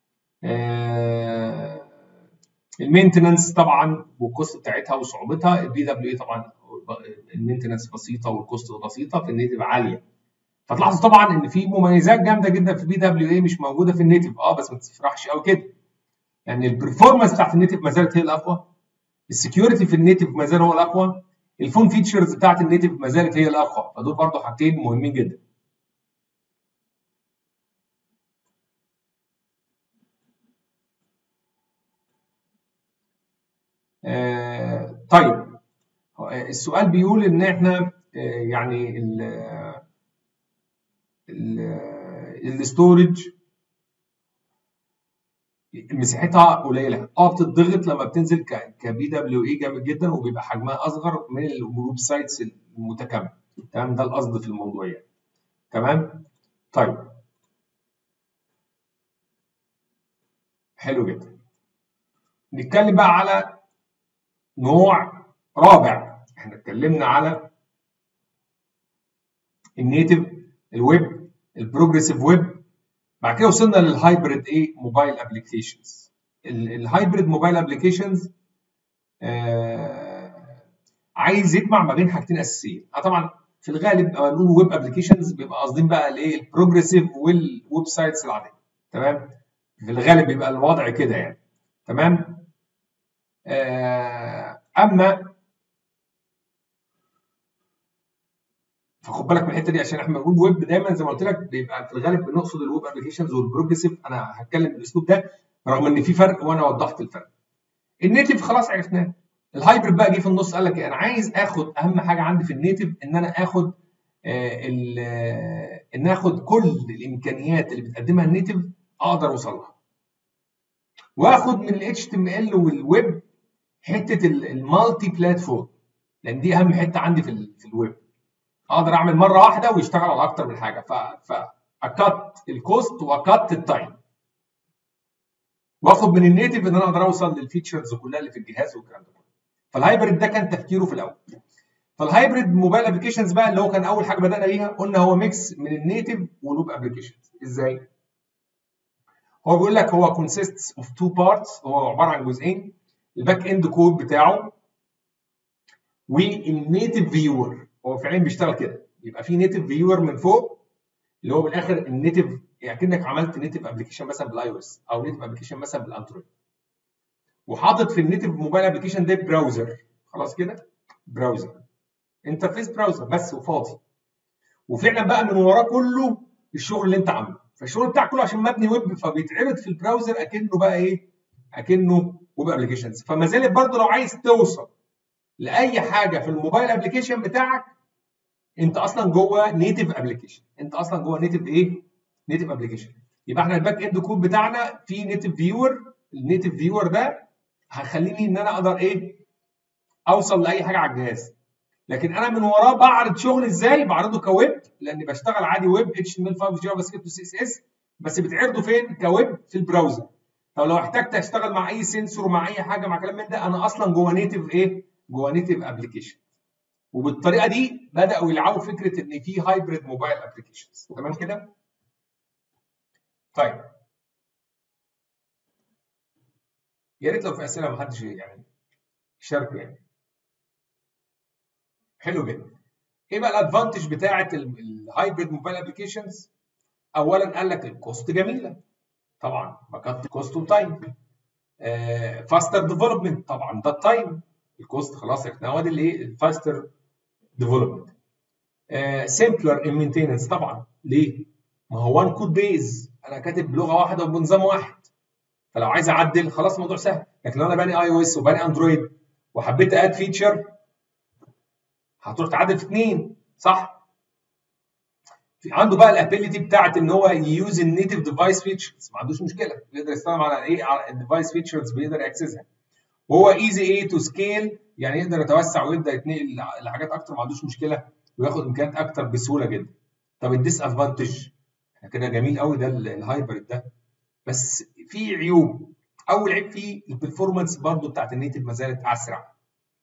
Speaker 1: آه المينتننس طبعا والكوست بتاعتها وصعوبتها البي دبليو اي طبعا المينتننس بسيطه والكوست بسيطه في النيتف عاليه فتلاحظوا طبعا ان في مميزات جامده جدا في البي دبليو اي مش موجوده في النيتف اه بس ما تفرحش قوي كده يعني البرفورمانس بتاعت النيتف ما زالت هي الاقوى السكيورتي في النيتف ما زال هو الاقوى الفون فيتشرز بتاعت النيتف ما زالت هي الاقوى فدول برضه حاجتين مهمين جدا آه طيب السؤال بيقول ان احنا يعني ال الستورج مساحتها قليله اه بتتضغط لما بتنزل كبي دبليو اي جامد جدا وبيبقى حجمها اصغر من الويب سايتس المتكامله تمام ده القصد في الموضوع يعني تمام طيب حلو جدا نتكلم بقى على نوع رابع احنا اتكلمنا على النيتف الويب البروجريسيف ويب بعد كده وصلنا للهايبريد ايه موبايل ابلكيشنز الهايبريد موبايل ابلكيشنز عايز يجمع ما بين حاجتين اساسيين اه طبعا في الغالب لما نقول ويب ابلكيشنز بيبقى قاصدين بقى الايه البروجريسيف والويب سايتس العاديه تمام في الغالب بيبقى الوضع كده يعني تمام آه اما فخد بالك من الحته دي عشان احنا بنقول ويب دايما زي ما قلت لك بيبقى في الغالب بنقصد الويب ابلكيشنز والبروجريسيف انا هتكلم بالاسلوب ده رغم ان في فرق وانا وضحت الفرق. النيتف خلاص عرفناه. الهايبرد بقى جه في النص قال لك انا عايز اخد اهم حاجه عندي في النيتف ان انا اخد آه ان اخد كل الامكانيات اللي بتقدمها النيتف اقدر اوصل لها. واخد من الاتش تي ام ال والويب حته المالتي بلاتفورم لان دي اهم حته عندي في, في الويب. اقدر اعمل مره واحده ويشتغل على اكتر من حاجه ف فاكت الكوست واكت التايم واخد من النيتف ان انا اقدر اوصل للفيتشرز كلها اللي في الجهاز والكلام ده كله فالهايبرد ده كان تفكيره في الاول فالهايبرد موبايل ابلكيشنز بقى اللي هو كان اول حاجه بدانا بيها قلنا هو ميكس من النيتف والويب ابلكيشنز ازاي هو بيقول لك هو consists of two parts هو عباره عن جزئين الباك اند كود بتاعه والنيتف فيور هو فعليا بيشتغل كده يبقى في نيتف فيور من فوق اللي هو من الاخر النيتف يعني كانك عملت نيتف ابلكيشن مثلا بالاي او اس او نيتف ابلكيشن مثلا بالاندرويد وحاطط في النيتف موبايل ابلكيشن ده براوزر خلاص كده براوزر انترفيس براوزر بس وفاضي وفعلا بقى من وراه كله الشغل اللي انت عامله فالشغل بتاعك كله عشان مبني ويب فبيتعرض في البراوزر اكنه بقى ايه اكنه ويب ابلكيشنز فما زالت برضه لو عايز توصل لاي حاجه في الموبايل ابلكيشن بتاعك انت اصلا جوه نيتف ابلكيشن انت اصلا جوه نيتف ايه نيتف ابلكيشن يبقى احنا الباك اند كود بتاعنا في نيتف فيور النيتف فيور ده هيخليني ان انا اقدر ايه اوصل لاي حاجه على الجهاز لكن انا من وراه بعرض شغل ازاي بعرضه كويب لاني بشتغل عادي ويب اتش ام ال 5 جافا سكريبت وسي اس اس بس بتعرضه فين كويب في البراوزر طب لو احتجت اشتغل مع اي سنسور مع اي حاجه مع كلام من ده انا اصلا جوه نيتف ايه جوه نيتف ابلكيشن وبالطريقه دي بداوا يلعبوا فكره ان في هايبريد موبايل ابلكيشنز تمام كده طيب يا ريت لو في اسئله ما حدش يعني يشاركوا يعني حلو جدا ايه بقى الادفانتج بتاعه الهايبريد موبايل ابلكيشنز اولا قال لك الكوست جميله طبعا بكت كوست وتايم فاستر ديفلوبمنت طبعا ده التايم الكوست خلاص احنا هو ده الايه الفاستر ديفلوبمنت سمبلر ان مينتيننس طبعا ليه؟ ما هو وان كود بيز انا كاتب بلغه واحده وبنظام واحد فلو عايز اعدل خلاص الموضوع سهل لكن لو انا باني اي او اس وباني اندرويد وحبيت اد فيتشر هتروح تعدل في اثنين صح؟ في عنده بقى الابيلتي بتاعت ان هو يوز النيتف ديفايس فيتشرز ما عندوش مشكله بيقدر يستخدم على ايه على الديفايس فيتشرز بيقدر ياكسسها وهو ايزي ايه تو سكيل يعني يقدر يتوسع ويبدا يتنقل لحاجات اكتر ما عندوش مشكله وياخد امكانيات اكتر بسهوله جدا طب الديس ادفانتج احنا كده جميل قوي ده الهايبرد ده بس في عيوب اول عيب فيه البرفورمانس برضو بتاعت النيتف ما زالت اسرع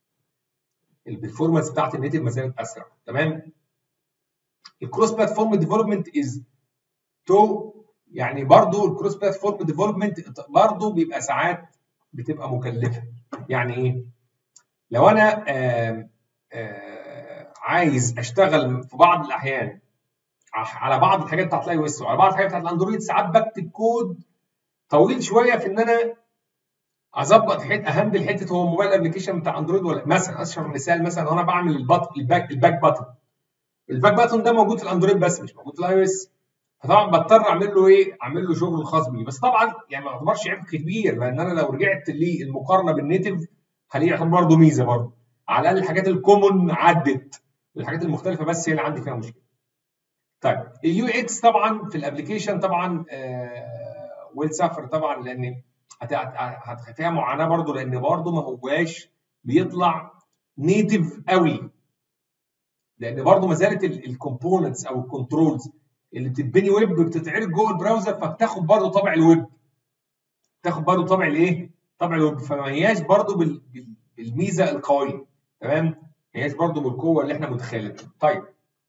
Speaker 1: البرفورمانس بتاعت النيتف ما زالت اسرع تمام الكروس بلاتفورم ديفلوبمنت از تو يعني برضو الكروس بلاتفورم ديفلوبمنت برضو بيبقى ساعات بتبقى مكلفه يعني ايه لو انا آآ آآ عايز اشتغل في بعض الاحيان على بعض الحاجات بتاعت الاي او اس وعلى بعض الحاجات بتاعت الاندرويد ساعات بكتب كود طويل شويه في ان انا اظبط حته اهندل حته هو موبايل ابلكيشن بتاع اندرويد ولا مثلا اشهر مثال مثلا وانا بعمل البط الباك الباك باتن الباك باتن ده موجود في الاندرويد بس مش موجود في الاي او اس فطبعا بضطر اعمل له ايه؟ اعمل له شغل خاص بيه بس طبعا يعني ما يعتبرش عيب كبير لان انا لو رجعت للمقارنه بالنيتف هلاقيه يعتبر برضه ميزه برضه على الاقل الحاجات الكومون عدت الحاجات المختلفه بس هي اللي عندي فيها مشكله. طيب اليو اكس طبعا في الابلكيشن طبعا آه ويل سافر طبعا لان فيها معاناه برضه لان برضه ما هواش بيطلع نيتف قوي لان برضه ما زالت الكومبوننتس او الكنترولز اللي بتتبني ويب بتتعرض جوه البراوزر فبتاخد برضه طابع الويب بتاخد برضه طابع الايه؟ طابع الويب فما هياش برضه بال... بالميزه القويه تمام؟ ما هياش برضه بالقوه اللي احنا متخيلينها طيب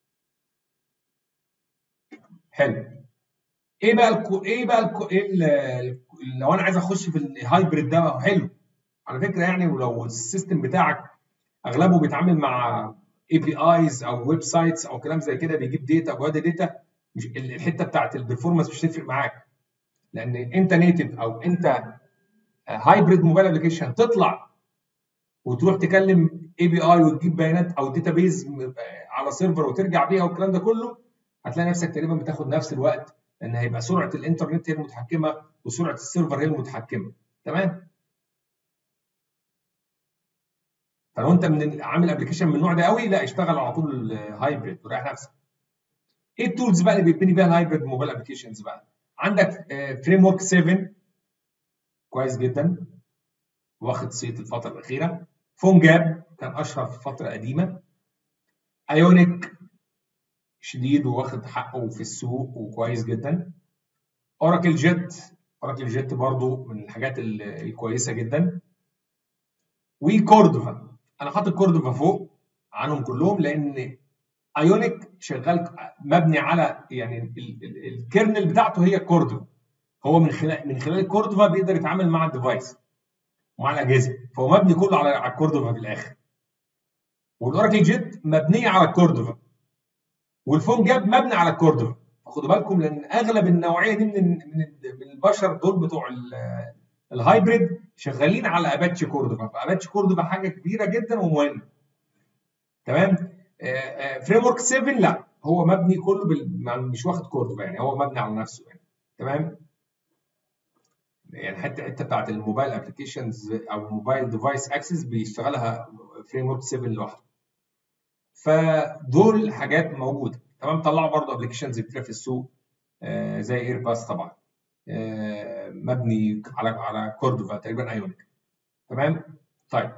Speaker 1: حلو ايه بقى الكو... ايه بقى الكو... إيه ال... لو انا عايز اخش في الهايبريد ده حلو على فكره يعني ولو السيستم بتاعك اغلبه بيتعامل مع اي بي ايز او ويب سايتس او كلام زي كده بيجيب داتا جواه داتا مش الحته بتاعت البرفورمانس مش هتفرق معاك لان انت نيتف او انت هايبريد موبايل ابلكيشن تطلع وتروح تكلم اي بي اي وتجيب بيانات او داتا بيز على سيرفر وترجع بيها والكلام ده كله هتلاقي نفسك تقريبا بتاخد نفس الوقت لان هيبقى سرعه الانترنت هي المتحكمه وسرعه السيرفر هي المتحكمه تمام فلو انت من عامل ابلكيشن من النوع ده قوي لا اشتغل على طول هايبريد وريح نفسك ايه التولز بقى اللي بيبني بيها الهايبريد موبايل ابلكيشنز بقى عندك فريم ورك 7 كويس جدا واخد صيت الفتره الاخيره فون جاب كان اشهر في فتره قديمه ايونيك شديد وواخد حقه في السوق وكويس جدا اوراكل جيت اوراكل جيت برضو من الحاجات الكويسه جدا وكوردوفا انا حاطط كوردوفا فوق عنهم كلهم لان ايونيك شغال مبني على يعني الكيرنل بتاعته هي كوردوفا هو من خلال من خلال كوردوفا بيقدر يتعامل مع الديفايس ومع الاجهزه فهو مبني كله على على الكوردوفا في الاخر والاوراكل جيت مبنيه على الكوردوفا والفون جاب مبني على الكوردوفا فخدوا بالكم لان اغلب النوعيه دي من من البشر دول بتوع الهايبريد شغالين على اباتشي كوردوفا فاباتشي كوردوفا حاجه كبيره جدا ومهمه تمام فريم ورك 7 لا هو مبني كله بال... مش واخد كوردوفا يعني هو مبني على نفسه يعني تمام يعني حتى الحته بتاعت الموبايل ابلكيشنز او الموبايل ديفايس اكسس بيشتغلها فريم ورك 7 لوحده فدول حاجات موجوده تمام طلعوا برضه ابلكيشنز كتير في السوق آه زي اير باس طبعا آه مبني على على كوردوفا تقريبا ايونيك تمام طيب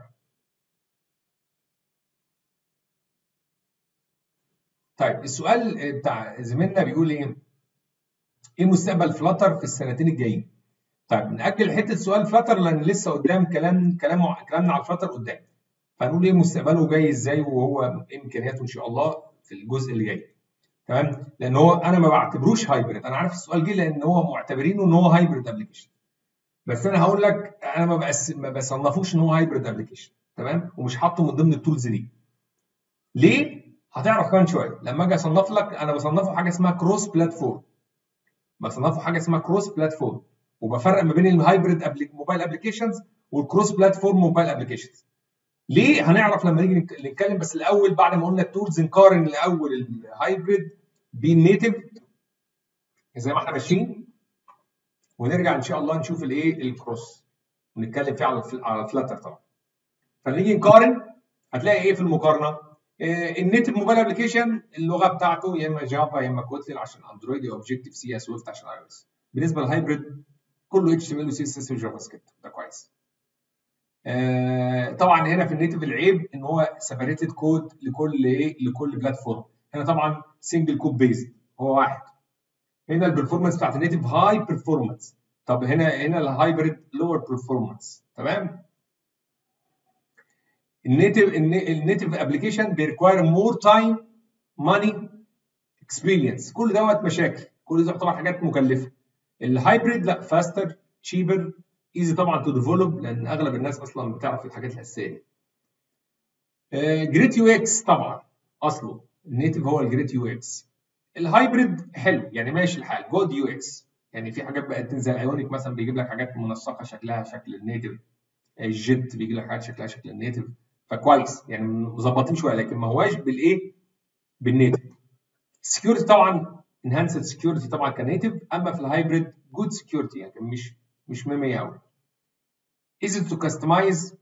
Speaker 1: طيب السؤال بتاع زميلنا بيقول ايه؟ ايه مستقبل فلاتر في السنتين الجايين؟ طيب نأجل حته سؤال فلاتر لان لسه قدام كلام كلام كلامنا على الفلاتر قدام. فنقول ايه مستقبله جاي ازاي وهو ايه امكانياته ان شاء الله في الجزء اللي جاي. تمام؟ لان هو انا ما بعتبروش هايبرد، انا عارف السؤال جه لان هو معتبرينه ان هو هايبرد ابلكيشن. بس انا هقول لك انا ما بس ما بصنفوش ان هو هايبرد ابلكيشن، تمام؟ ومش حاطه من ضمن التولز دي. ليه؟ هتعرف كمان شويه لما اجي اصنف لك انا بصنفه حاجه اسمها كروس بلاتفورم بصنفه حاجه اسمها كروس بلاتفورم وبفرق ما بين الهايبريد أبليك موبايل ابلكيشنز والكروس بلاتفورم موبايل ابلكيشنز ليه هنعرف لما نيجي نتكلم بس الاول بعد ما قلنا التولز نقارن الاول الهايبريد بالنيتف زي ما احنا ماشيين ونرجع ان شاء الله نشوف الايه الكروس ونتكلم فيه على على فلاتر طبعا فنيجي نقارن هتلاقي ايه في المقارنه النيتف موبايل ابلكيشن اللغه بتاعته يا اما جافا يا اما كوتلين عشان اندرويد يا اوبجيكتيف سي اس ويفت عشان اي او اس بالنسبه للهايبريد كله اتش ام ال وسي اس اس وجافا سكريبت ده كويس آه طبعا هنا في النيتف العيب ان هو سيبريتد كود لكل ايه لكل بلاتفورم هنا طبعا سنجل كود بيزد هو واحد هنا البرفورمانس بتاعت النيتف هاي برفورمانس طب هنا هنا الهايبريد لور برفورمانس تمام النيتف النيتف ابلكيشن بيركواير مور تايم ماني اكسبيرينس كل دوت مشاكل كل ده طبعا حاجات مكلفه الهايبريد لا فاستر تشيبر ايزي طبعا تو ديفلوب لان اغلب الناس اصلا بتعرف الحاجات الاساسيه جريت يو اكس طبعا اصله النيتف هو الجريت يو اكس الهايبريد حلو يعني ماشي الحال جود يو اكس يعني في حاجات بقت تنزل ايونيك مثلا بيجيب لك حاجات منسقه شكلها شكل النيتف الجيت بيجيب لك حاجات شكلها شكل النيتف فكويس يعني مظبطين شويه لكن ما هواش بالايه بالنيتف السكيورتي طبعا انهانسد سكيورتي طبعا كنيتف اما في الهايبريد جود سكيورتي يعني مش مش 100 قوي ايزي تو كاستمايز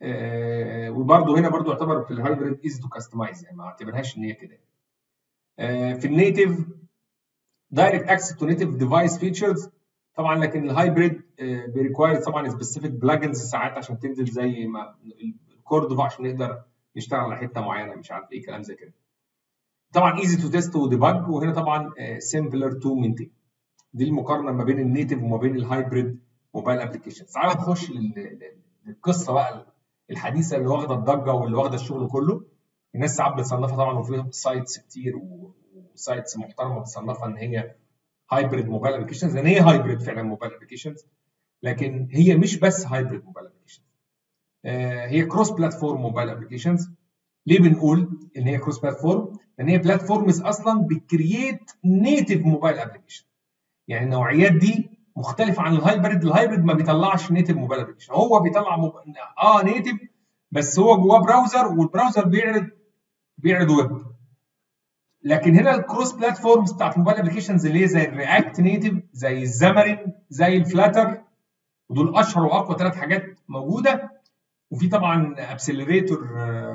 Speaker 1: وبرده هنا برده يعتبر في الهايبريد ايزي تو كاستمايز يعني ما اعتبرهاش ان هي كده آه في النيتف دايركت اكسس تو نيتف ديفايس فيتشرز طبعا لكن الهايبريد آه بيريكواير طبعا سبيسيفيك بلجنز ساعات عشان تنزل زي ما كوردوفا عشان نقدر نشتغل على حته معينه مش عارف ايه كلام زي كده طبعا ايزي تو تيست وديبج وهنا طبعا سيمبلر تو مينتين دي المقارنه ما بين النيتف وما بين الهايبريد موبايل ابلكيشنز تعالى نخش للقصه بقى الحديثه اللي واخده الضجه واللي واخده الشغل كله الناس ساعات بتصنفها طبعا وفي سايتس كتير وسايتس محترمه بتصنفها ان هي هايبريد موبايل ابلكيشنز لان هي هايبريد فعلا موبايل ابلكيشنز لكن هي مش بس هايبريد موبايل ابلكيشنز هي كروس بلاتفورم موبايل ابلكيشنز ليه بنقول ان هي كروس بلاتفورم؟ لان هي بلاتفورمز اصلا بتكرييت نيتف موبايل ابلكيشن يعني النوعيات دي مختلفه عن الهايبريد الهايبريد ما بيطلعش نيتف موبايل ابلكيشن هو بيطلع مب... اه نيتف بس هو جواه براوزر والبراوزر بيعرض بيعرض ويب لكن هنا الكروس بلاتفورمز بتاعت الموبايل ابلكيشنز اللي هي زي الرياكت نيتف زي الزامرين زي الفلاتر ودول اشهر واقوى ثلاث حاجات موجوده وفي طبعا ابسلريتور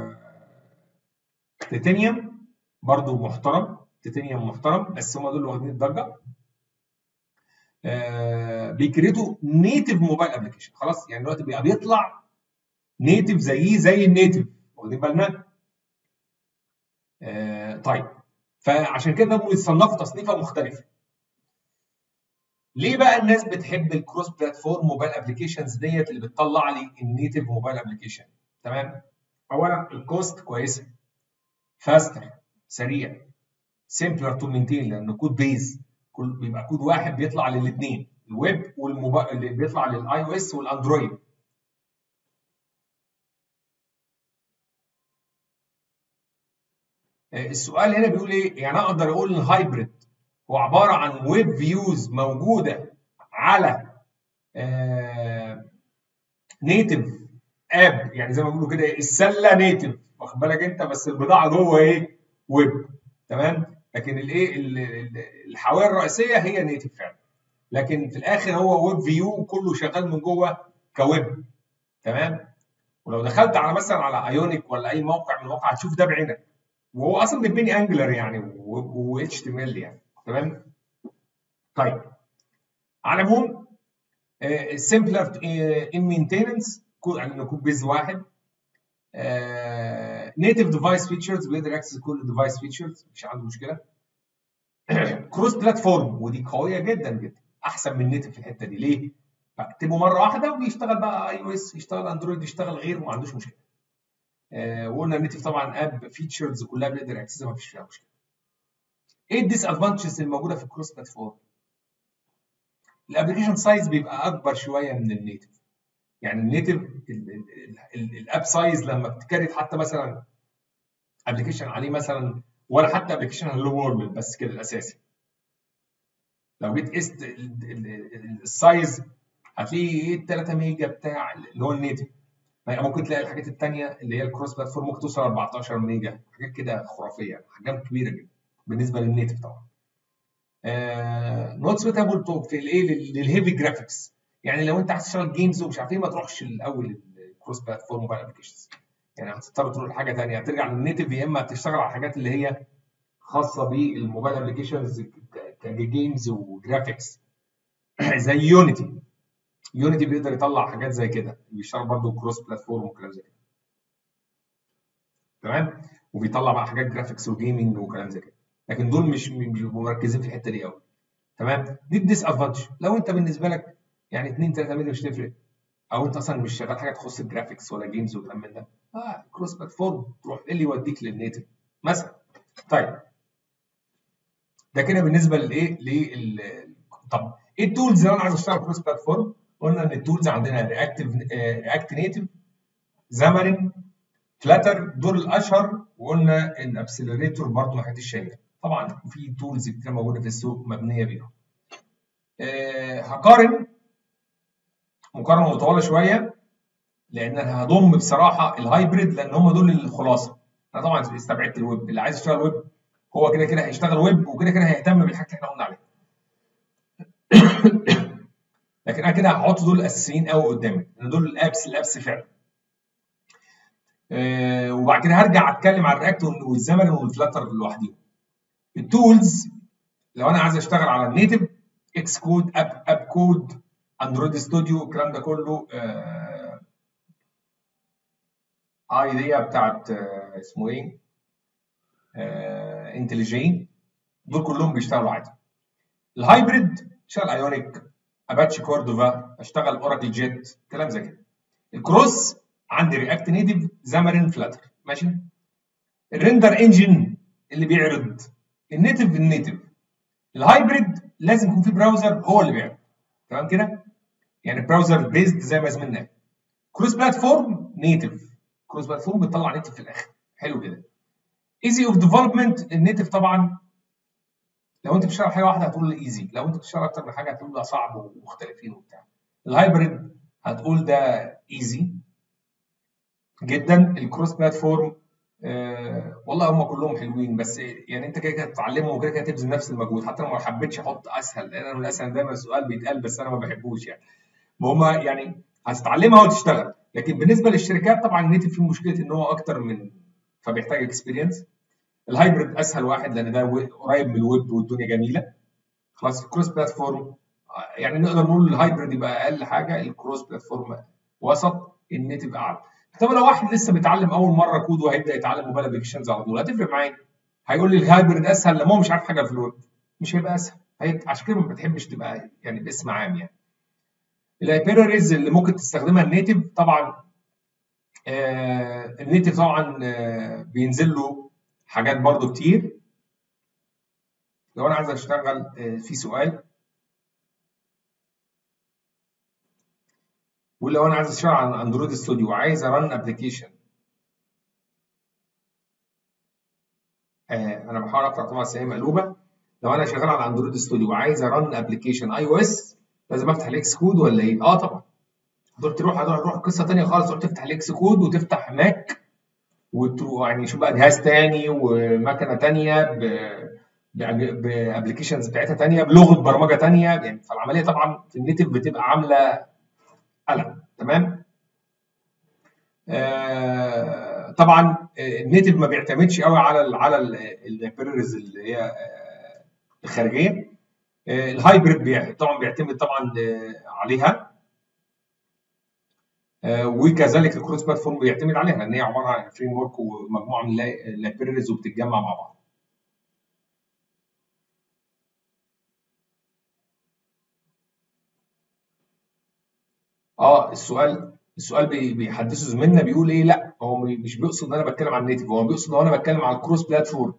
Speaker 1: تيتانيوم برضو محترم تيتانيوم محترم بس هم دول اللي واخدين الضجه آه بيكريتوا نيتف موبايل ابلكيشن خلاص يعني دلوقتي بقى بيطلع نيتف زيه زي النيتف واخدين بالنا آه طيب فعشان كده هم بيتصنفوا تصنيفه مختلفه ليه بقى الناس بتحب الكروس بلاتفورم موبايل ابلكيشنز ديت اللي بتطلع لي النيتف موبايل ابلكيشن تمام اولا الكوست كويسه فاستر سريع سيمبلر تو مينتين لانه كود بيز كل بيبقى كود واحد بيطلع للاثنين الويب والموبايل اللي بيطلع للاي او اس والاندرويد السؤال هنا بيقول ايه؟ يعني اقدر اقول الهايبريد هو عباره عن ويب فيوز موجوده على نيتف اب يعني زي ما بيقولوا كده السله نيتف واخد بالك انت بس البضاعه جوه ايه؟ ويب تمام؟ لكن الايه الحوايه الرئيسيه هي نيتف فعلا لكن في الاخر هو ويب فيو كله شغال من جوه كويب تمام؟ ولو دخلت على مثلا على ايونيك ولا اي موقع من المواقع هتشوف ده بعينك وهو اصلا بيتبني انجلر يعني و اتش تي ام ال يعني تمام طيب على العموم سمبلر ان مينتيننس يعني كود بيز واحد نيتف ديفايس فيتشرز بيقدر ياكسس كل الديفايس فيتشرز مفيش عنده مشكله كروس بلاتفورم ودي قويه جدا جدا احسن من نيتف في الحته دي ليه؟ بكتبه مره واحده وبيشتغل بقى اي او اس يشتغل اندرويد يشتغل غيره ما عندوش مشكله آه وقلنا النيتف طبعا اب فيتشرز كلها بيقدر ياكسسها ما فيش فيها مشكله. ايه الديس ادفانتجز الموجوده في الكروس بلاتفورم؟ الابلكيشن سايز بيبقى اكبر شويه من النيتف. يعني النيتف الاب سايز لما بتكريت حتى مثلا ابلكيشن عليه مثلا ولا حتى ابلكيشن هلو وورلد بس كده الاساسي. لو جيت قست السايز هتلاقي 3 ميجا بتاع اللي هو النيتف ممكن تلاقي الحاجات الثانيه اللي هي الكروس بلاتفورم ممكن توصل 14 ميجا حاجات كده خرافيه احجام كبيره جدا بالنسبه للنيتف طبعا. نوت سويتابل توب في الايه للهيفي جرافيكس يعني لو انت عايز تشتغل جيمز ومش عارف ايه ما تروحش الاول الكروس بلاتفورم موبايل ابلكيشنز يعني هتضطر تروح لحاجه ثانيه هترجع للنيتف يا اما تشتغل على الحاجات اللي هي خاصه بالموبايل ابلكيشنز كجيمز وجرافيكس زي يونيتي يونيتي بيقدر يطلع حاجات زي كده بيشتغل برضه كروس بلاتفورم وكلام زي كده تمام وبيطلع بقى حاجات جرافيكس وجيمنج وكلام زي كده لكن دول مش بيبقوا مركزين في الحته دي قوي تمام دي الديس ادفانتج لو انت بالنسبه لك يعني 2 3 مليون مش تفرق او انت اصلا مش شغال حاجه تخص الجرافيكس ولا جيمز وكلام من ده اه كروس بلاتفورم تروح ايه اللي يوديك للنيتف مثلا طيب ده كده بالنسبه للايه لل طب ايه التولز اللي انا عايز اشتغل كروس بلاتفورم قلنا ان التولز عندنا رياكتيف رياكت نيتف زامرين فلاتر دول الاشهر وقلنا ان ابسلريتور برضه ما حدش شايفها طبعا في تولز كتير موجوده في السوق مبنيه بيهم أه هقارن مقارنه مطوله شويه لان انا هضم بصراحه الهايبريد لان هم دول الخلاصه انا طبعا استبعدت الويب اللي عايز يشتغل ويب هو كده كده هيشتغل ويب وكده كده هيهتم بالحاجات اللي احنا قلنا عليها لكن انا كده هحط دول الاساسيين قوي قدامي لان دول الابس الابس فعلا أه وبعد كده هرجع اتكلم عن الرياكت والزمن والفلاتر لوحديهم التولز لو انا عايز اشتغل على النيتف اكس كود اب اب كود اندرويد ستوديو الكلام ده كله آه ايديا بتاعت آه اسمه ايه آه انتليجين دول كلهم بيشتغلوا عادي الهايبريد اشتغل ايونيك اباتشي كوردوفا اشتغل اوراكل جيت كلام زي كده الكروس عندي رياكت نيتف زامرين فلاتر ماشي الريندر انجن اللي بيعرض النيتف النيتف الهايبريد لازم يكون في براوزر هو اللي بيعرض تمام كده يعني براوزر بيزد زي ما زميلنا كروس بلاتفورم نيتف كروس بلاتفورم بتطلع نيتف في الاخر حلو كده ايزي اوف ديفلوبمنت النيتف طبعا لو انت بتشتغل حاجه واحده هتقول ايزي لو انت بتشتغل اكتر من حاجه هتقول ده صعب ومختلفين وبتاع الهايبريد هتقول ده ايزي جدا الكروس بلاتفورم آه والله هم كلهم حلوين بس يعني انت كده كده هتتعلمهم وكده كده هتبذل نفس المجهود حتى لو ما حبيتش احط اسهل لان انا من الاسهل دايما السؤال بيتقال بس انا ما بحبوش يعني هم يعني هتتعلمها وتشتغل لكن بالنسبه للشركات طبعا النيتف فيه مشكله ان هو اكتر من فبيحتاج اكسبيرينس الهايبريد اسهل واحد لان ده قريب من الويب والدنيا جميله خلاص الكروس بلاتفورم يعني نقدر نقول الهايبريد يبقى اقل حاجه الكروس بلاتفورم وسط النيتف اعلى طب لو واحد لسه بيتعلم اول مره كود وهيبدا يتعلم موبايل ابلكيشنز على طول هتفرق معاه هيقول لي الهايبريد اسهل لما هو مش عارف حاجه في الويب مش هيبقى اسهل هي... عشان كده ما بتحبش تبقى يعني باسم عام يعني اللايبراريز اللي ممكن تستخدمها النيتف طبعا آه النيتف طبعا آه بينزل له حاجات برضو كتير لو انا عايز اشتغل آه في سؤال ولو انا عايز اشتغل على اندرويد ستوديو وعايز ارن ابلكيشن آه انا بحاول اقرا طبعا سهيه مقلوبه لو انا شغال على اندرويد ستوديو وعايز ارن ابلكيشن اي او اس لازم افتح الاكس كود ولا ايه؟ اه طبعا تروح تروح هتروح قصه ثانيه خالص تروح تفتح الاكس كود وتفتح ماك وتروح يعني شوف بقى جهاز تاني ومكنه تانيه بابلكيشنز بتاعتها تانيه بلغه برمجه تانيه يعني فالعمليه طبعا في النيتف بتبقى عامله قلق تمام؟ آه طبعا النيتف ما بيعتمدش قوي على ال على اللايبريز اللي هي الخارجيه الهايبريد طبعا بيعتمد طبعا عليها وكذلك الكروس بلاتفورم بيعتمد عليها لان هي عباره عن فريم ورك ومجموعه من اللايبريز وبتتجمع مع بعض. اه السؤال السؤال بيحدثه زميلنا بيقول ايه لا هو مش بيقصد ان انا بتكلم عن النيتف هو بيقصد ان انا بتكلم على الكروس بلاتفورم.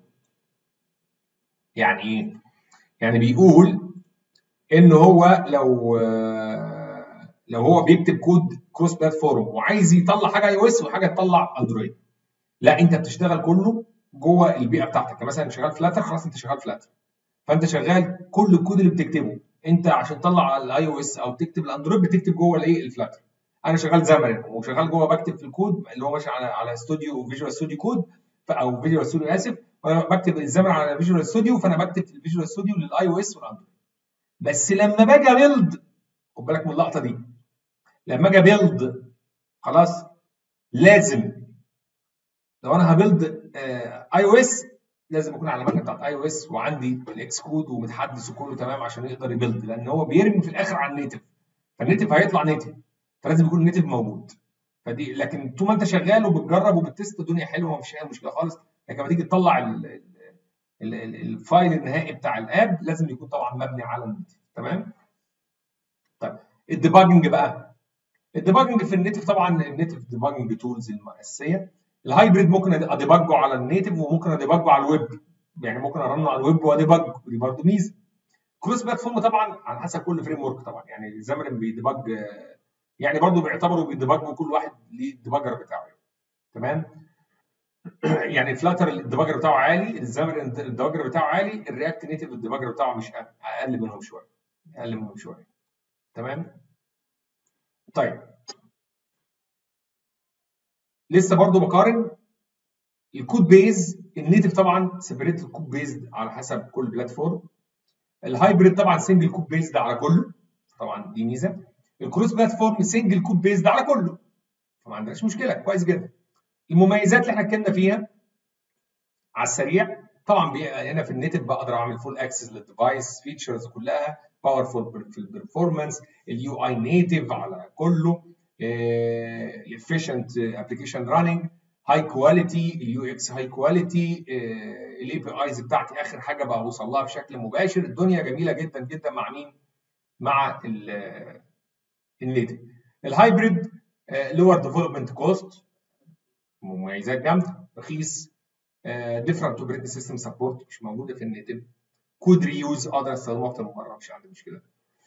Speaker 1: يعني ايه؟ يعني بيقول ان هو لو لو هو بيكتب كود كروس بلاتفورم وعايز يطلع حاجه اي او اس وحاجه تطلع اندرويد لا انت بتشتغل كله جوه البيئه بتاعتك مثلا شغال فلاتر خلاص انت شغال فلاتر فانت شغال كل الكود اللي بتكتبه انت عشان تطلع الاي او اس او تكتب الاندرويد بتكتب جوه الايه الفلاتر انا شغال زامرين وشغال جوه بكتب في الكود اللي هو ماشي على على استوديو فيجوال ستوديو كود او فيجوال ستوديو اسف وانا بكتب الزامر على فيجوال ستوديو فانا بكتب في الفيجوال ستوديو للاي او اس والاندرويد بس لما باجي بيلد خد بالك من اللقطه دي لما اجي بيلد خلاص لازم لو انا هبيلد اي او اس لازم يكون على المكنه بتاعت اي او اس وعندي الاكس كود ومتحدث وكله تمام عشان يقدر يبيلد لان هو بيرمي في الاخر على النيتف فالنيتف هيطلع نيتف فلازم يكون النيتف موجود فدي لكن طول ما انت شغال وبتجرب وبتست الدنيا حلوه ومفيش اي مشكله خالص لكن لما تيجي تطلع ال ال ال الفايل النهائي بتاع الاب لازم يكون طبعا مبني على النيتف تمام طيب الديباجنج بقى الديباجنج في النيتف طبعا النيتف ديباجنج تولز الاساسيه الهايبريد ممكن اديباجه على النيتف وممكن اديباجه على الويب يعني ممكن ارنه على الويب واديباج ودي برضه ميزه كروس بلاتفورم طبعا على حسب كل فريم ورك طبعا يعني زامرين بيديباج يعني برضه بيعتبروا بيديباجوا كل واحد ليه الديباجر بتاعه تمام يعني فلاتر الديباجر بتاعه عالي الزامرين الديباجر بتاعه عالي الرياكت نيتف الديباجر بتاعه مش اقل منهم شويه اقل منهم شويه تمام طيب لسه برضو بقارن الكود بيز النيتف طبعا سيبريت الكود بيز على حسب كل بلاتفورم الهايبريد طبعا سنجل كود بيز على كله طبعا دي ميزه الكروس بلاتفورم سنجل كود بيز على كله فما عندناش مشكله كويس جدا المميزات اللي احنا اتكلمنا فيها على السريع طبعا هنا في النيتف بقدر اعمل فول اكسس للديفايس فيتشرز كلها باورفول في البرفورمانس اليو اي نيتف على كله efficient ابلكيشن راننج هاي كواليتي اليو اكس هاي كواليتي الاي بي ايز بتاعتي اخر حاجه بقى اوصل لها بشكل مباشر الدنيا جميله جدا جدا مع مين؟ مع النيتف الهايبريد لور ديفلوبمنت كوست مميزات جامده رخيص ديفرنت اوبريتنج سيستم سبورت مش موجوده في النيتف كود ريوز اقدر استخدمه اكتر من مره مش عندي مشكله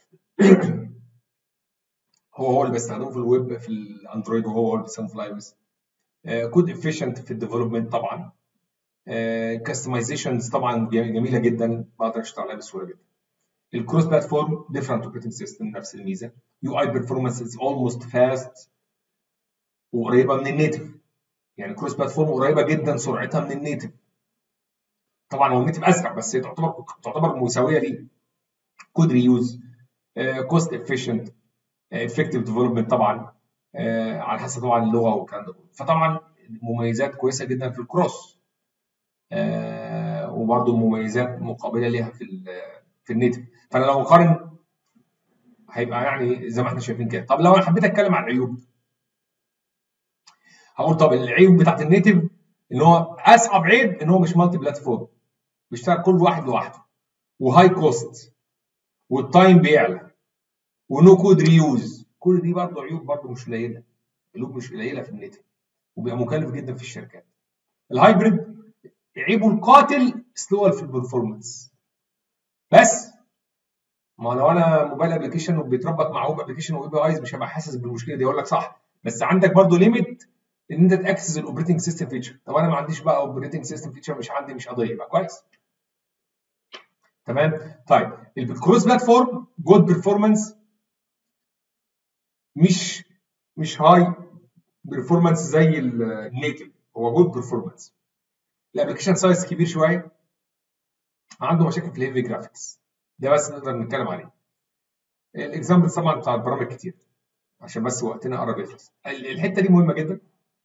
Speaker 1: هو هو اللي بستخدمه في الويب في الاندرويد وهو هو اللي بستخدمه في الاي او اس كود افيشنت في الديفلوبمنت طبعا كاستمايزيشنز طبعا جميله جدا بقدر اشتغل عليها بسهوله جدا الكروس بلاتفورم ديفرنت اوبريتنج سيستم نفس الميزه يو اي بيرفورمانس از اولموست فاست وقريبه من النيتف يعني كروس بلاتفورم قريبه جدا سرعتها من النيتف طبعا هو النيتف اسرع بس هي تعتبر تعتبر مساويه ليه كود ريوز كوست افيشنت افكتيف ديفلوبمنت طبعا آه على حسب طبعا اللغه والكلام ده فطبعا مميزات كويسه جدا في الكروس آه وبرده مميزات مقابله ليها في في النيتف فانا لو اقارن هيبقى يعني زي ما احنا شايفين كده طب لو انا حبيت اتكلم عن العيوب هقول طب العيوب بتاعت النيتف ان هو اصعب عيب ان هو مش مالتي بلاتفورم بيشتغل كل واحد لوحده وهاي كوست والتايم بيعلى ونو كود ريوز كل دي برضه عيوب برضه مش قليله عيوب مش قليله في النت وبيبقى مكلف جدا في الشركات الهايبريد عيبه القاتل سلوال في البرفورمانس بس ما لو انا موبايل ابلكيشن وبيتربط مع ويب ابلكيشن واي بي ايز مش هبقى حاسس بالمشكله دي اقول لك صح بس عندك برضو ليميت ان انت تاكسس الاوبريتنج سيستم فيتشر طب انا ما عنديش بقى اوبريتنج سيستم فيتشر مش عندي مش قضيه يبقى كويس تمام طيب الكروس بلاتفورم جود بيرفورمانس مش مش هاي بيرفورمانس زي النيتف هو جود بيرفورمانس الابلكيشن سايز كبير شويه عنده مشاكل في الهيفي جرافيكس ده بس نقدر نتكلم عليه الاكزامبل طبعا بتاع البرامج كتير عشان بس وقتنا قرب يخلص الحته دي مهمه جدا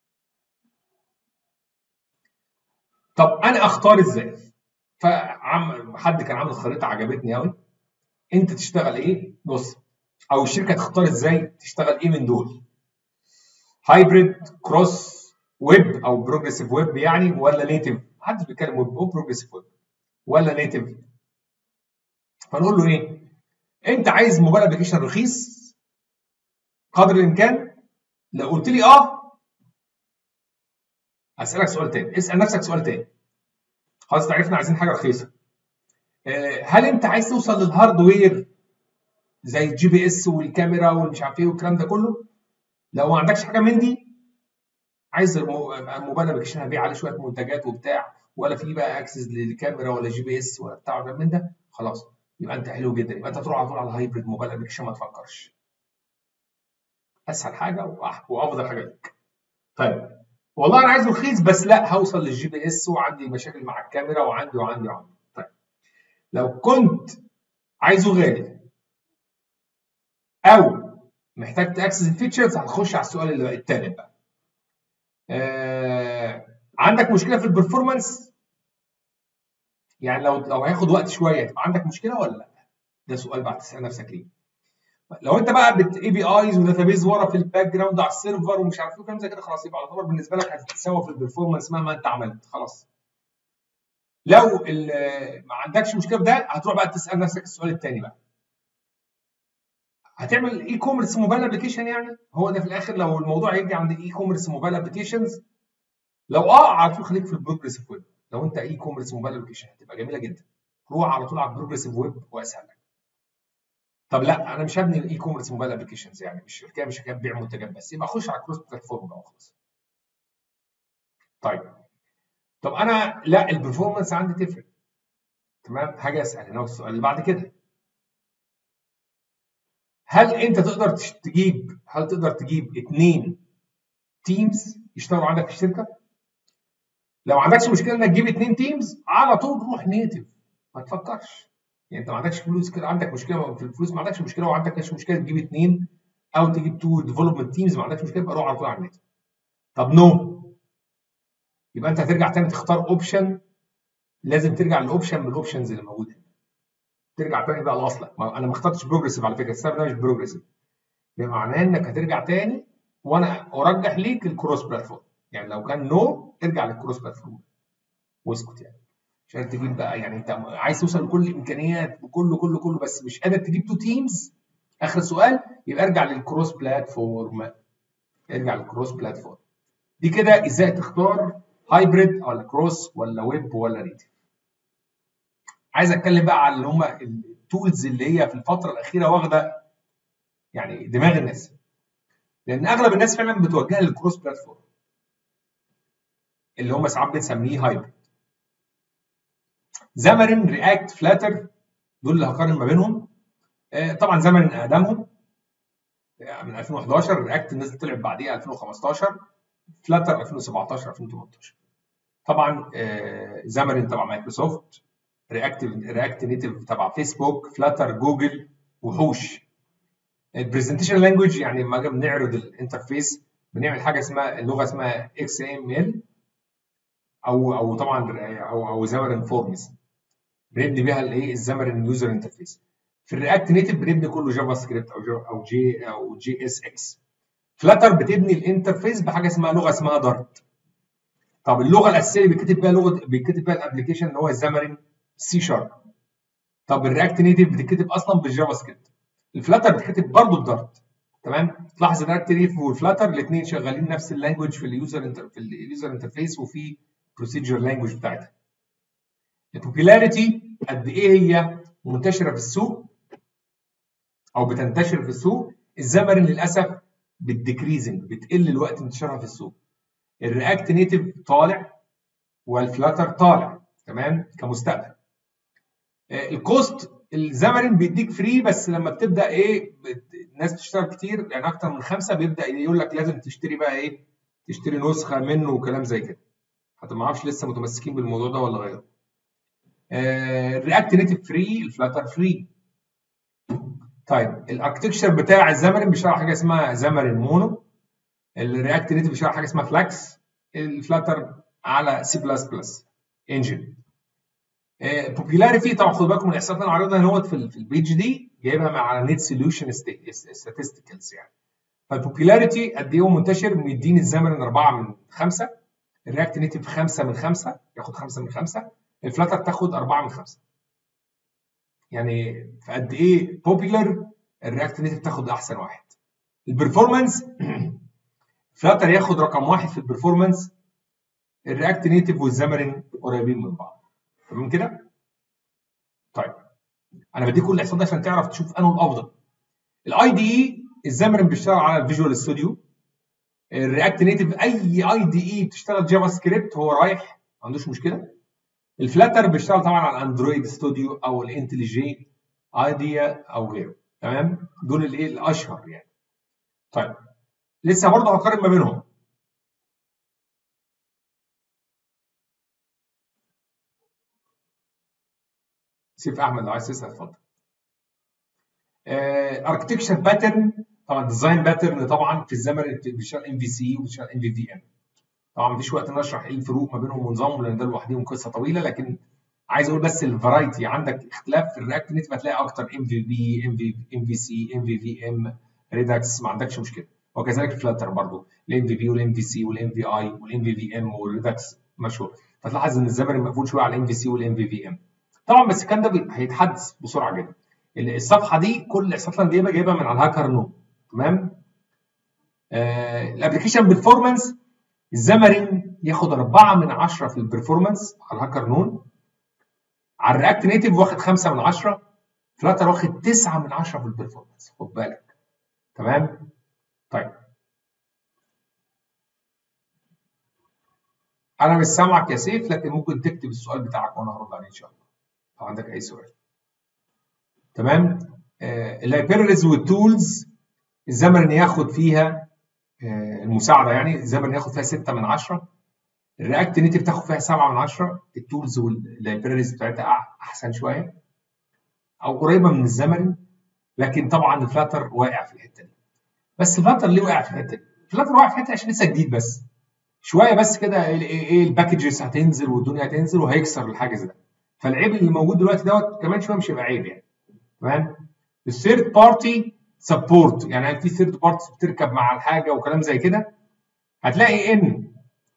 Speaker 1: طب انا اختار ازاي فعم حد كان عامل خريطه عجبتني قوي انت تشتغل ايه بص او الشركه تختار ازاي تشتغل ايه من دول هايبريد كروس ويب او بروجريسيف ويب يعني ولا نيتف محدش بيتكلم ويب او بروجريسيف ويب ولا نيتف فنقول له ايه انت عايز موبايل ابلكيشن رخيص قدر الامكان لو قلت لي اه اسالك سؤال تاني اسال نفسك سؤال تاني خلاص عرفنا عايزين حاجه رخيصه هل انت عايز توصل للهاردوير زي الجي بي اس والكاميرا والمش عارف ايه والكلام ده كله لو ما عندكش حاجه من دي عايز الموبايل ابلكيشن هبيع عليه شويه منتجات وبتاع ولا في بقى اكسس للكاميرا ولا جي بي اس ولا بتاع ولا من ده خلاص يبقى انت حلو جدا يبقى انت تروح على طول على الهايبريد موبايل ابلكيشن ما تفكرش اسهل حاجه وافضل حاجه ليك طيب والله انا عايزه رخيص بس لا هوصل للجي بي اس وعندي مشاكل مع الكاميرا وعندي وعندي وعندي طيب لو كنت عايزه غالي او محتاج تاكسس الفيتشرز هتخش على السؤال اللي الثالث بقى آه عندك مشكله في البرفورمانس يعني لو لو هياخد وقت شويه تبقى عندك مشكله ولا لا ده سؤال بقى تسال نفسك ليه لو انت بقى بت اي بي ايز وداتابيز ورا في الباك جراوند على السيرفر ومش عارف ايه وكلام زي كده خلاص يبقى يعتبر بالنسبه لك هتتساوى في البرفورمانس مهما انت عملت خلاص لو ما عندكش مشكله في ده هتروح بقى تسال نفسك السؤال الثاني بقى هتعمل اي كوميرس موبايل ابلكيشن يعني هو ده في الاخر لو الموضوع هيجي عند اي كوميرس موبايل ابلكيشنز لو اه على طول خليك في البروجريسيف ويب لو انت اي كوميرس موبايل ابلكيشن هتبقى جميله جدا روح على طول على البروجريسيف ويب واسهل لك طب لا انا مش هبني الاي كوميرس موبايل ابلكيشنز يعني مش الحكايه مش حكايه بيع منتجات بس يبقى اخش على كروس بلاتفورم بقى وخلاص طيب طب انا لا البرفورمانس عندي تفرق تمام حاجه اسال هنا السؤال اللي بعد كده هل انت تقدر تجيب هل تقدر تجيب اثنين تيمز يشتغلوا عندك في الشركه؟ لو ما عندكش مشكله انك تجيب اثنين تيمز على طول روح نيتف ما تفكرش يعني انت ما عندكش فلوس كده عندك مشكله في الفلوس ما عندكش مشكله وعندك مش مشكله تجيب اثنين او تجيب تو ديفلوبمنت تيمز ما عندكش مشكله يبقى روح على طول على النيتف طب نو no. يبقى انت هترجع تاني تختار اوبشن لازم ترجع للاوبشن من الاوبشنز اللي موجوده ترجع تاني بقى لاصلك انا ما اخترتش بروجريسيف على فكره السبب ده مش بروجريسيف بمعنى انك هترجع تاني وانا ارجح ليك الكروس بلاتفورم يعني لو كان نو no, ارجع للكروس بلاتفورم واسكت يعني عشان تجيب بقى يعني انت عايز توصل لكل الامكانيات بكله كله كله بس مش قادر تجيب تو تيمز اخر سؤال يبقى ارجع للكروس بلاتفورم ارجع للكروس بلاتفورم دي كده ازاي تختار هايبريد ولا كروس ولا ويب ولا نيتف عايز اتكلم بقى على اللي هم التولز اللي هي في الفتره الاخيره واخده يعني دماغ الناس لان اغلب الناس فعلا بتوجهها للكروس بلاتفورم اللي هم ساعات بنسميه هايبريد زمرن رياكت فلاتر دول اللي هقارن ما بينهم طبعا زمرن اقدمهم من 2011 رياكت نزل طلعت بعديها 2015 فلاتر 2017 2018 طبعا زمرن تبع مايكروسوفت رياكت رياكت نيتف تبع فيسبوك فلاتر جوجل وحوش البرزنتيشن لانجوج يعني لما بنعرض الانترفيس بنعمل حاجه اسمها اللغه اسمها اكس ام ال او او طبعا او او زمرن فورمز بنبني بيها الايه الزمرن يوزر انترفيس في الرياكت نيتف بنبني كله جافا سكريبت او جو او جي او جي اس اكس فلاتر بتبني الانترفيس بحاجه اسمها لغه اسمها دارت طب اللغه الاساسيه اللي بيتكتب بيها لغه بيتكتب بيها الابلكيشن اللي هو الزمرن سي شارب طب الرياكت نيتف بتتكتب اصلا بالجافا سكريبت الفلاتر بتتكتب برضه بدارت تمام تلاحظ الرياكت نيتف والفلاتر الاثنين شغالين نفس اللانجوج في اليوزر انتر في اليوزر انترفيس وفي بروسيجر لانجوج بتاعتها البوبيلاريتي قد ايه هي منتشره في السوق او بتنتشر في السوق الزمرن للاسف بالديكريزنج بتقل الوقت انتشارها في السوق الرياكت نيتف طالع والفلاتر طالع تمام كمستقبل الكوست الزمرن بيديك فري بس لما بتبدا ايه الناس بتشتغل كتير يعني اكتر من خمسه بيبدا يقول لك لازم تشتري بقى ايه تشتري نسخه منه وكلام زي كده حتى ما اعرفش لسه متمسكين بالموضوع ده ولا غيره الرياكت نيتف فري الفلاتر فري طيب الاركتكشر بتاع الزمرن بيشتغل حاجه اسمها زمرن مونو الرياكت نيتف بيشتغل حاجه اسمها فلاكس الفلاتر على سي بلس بلس انجن بوبيلاريتي طبعا خدوا بالكم من الاحصائيات اللي انا عارضها هنا في البيج دي جايبها مع نت سوليوشن ستاتستيكالز يعني فالبوبيلاريتي قد ايه هو منتشر مديني الزمن 4 من 5 الرياكت نيتف 5 من 5 ياخد 5 من 5 الفلاتر تاخد 4 من 5 يعني في قد ايه بوبيلر الرياكت نيتف تاخد احسن واحد البرفورمانس فلاتر ياخد رقم واحد في البرفورمانس الرياكت نيتف والزمرن قريبين من بعض تمام كده؟ طيب انا بديك كل الاحصاء ده عشان تعرف تشوف انه الافضل الاي دي اي الزمرن بيشتغل على الفيجوال ستوديو الرياكت نيتف اي اي دي اي بتشتغل جافا سكريبت هو رايح ما عندوش مشكله الفلاتر بيشتغل طبعا على الاندرويد ستوديو او الانتليجي ايديا او غيره تمام دول الايه الاشهر يعني طيب لسه برضه هقارن ما بينهم سيف احمد لو عايز تسال اتفضل اركتكشر باترن طبعا ديزاين باترن طبعا في الزمن بيشتغل ام في سي وبيشتغل ام في في ام طبعا مفيش وقت نشرح ايه الفروق ما بينهم ونظامهم لان ده لوحدهم قصه طويله لكن عايز اقول بس الفرايتي عندك اختلاف في الرياكت نيتف هتلاقي اكتر ام في بي ام في ام في سي ام في في ام ريداكس ما عندكش مشكله وكذلك الفلاتر برضه الام في بي والام في سي والام في اي والام في في ام والريداكس مشهور فتلاحظ ان الزمن مقفول شويه على الام في سي والام في في ام طبعا بس الكلام ده هيتحدث بسرعه جدا الصفحه دي كل الاحصاءات اللي جايبها جايبها من على الهاكر نو تمام آه الابلكيشن بيرفورمانس الزمرين ياخد 4 من 10 في البرفورمانس على الهاكر نون على الرياكت نيتف واخد 5 من 10 فلاتر واخد 9 من 10 في البرفورمانس خد بالك تمام طيب انا مش سامعك يا سيف لكن ممكن تكتب السؤال بتاعك وانا هرد عليه ان شاء الله لو عندك اي سؤال تمام آه اللايبريز والتولز الزمن ياخد فيها آه المساعده يعني الزمن ياخد فيها 6 من 10 الرياكت نيتف تاخد فيها 7 من 10 التولز واللايبريز بتاعتها احسن شويه او قريبه من الزمن لكن طبعا الفلاتر واقع في الحته دي بس الفلاتر ليه واقع في الحته دي؟ الفلاتر واقع في الحته عشان لسه جديد بس شويه بس كده ايه الباكجز هتنزل والدنيا هتنزل وهيكسر الحاجز ده فالعيب اللي موجود دلوقتي دوت كمان شويه مش هيبقى عيب يعني تمام الثيرد بارتي سبورت يعني في ثيرد بارتي بتركب مع الحاجه وكلام زي كده هتلاقي ان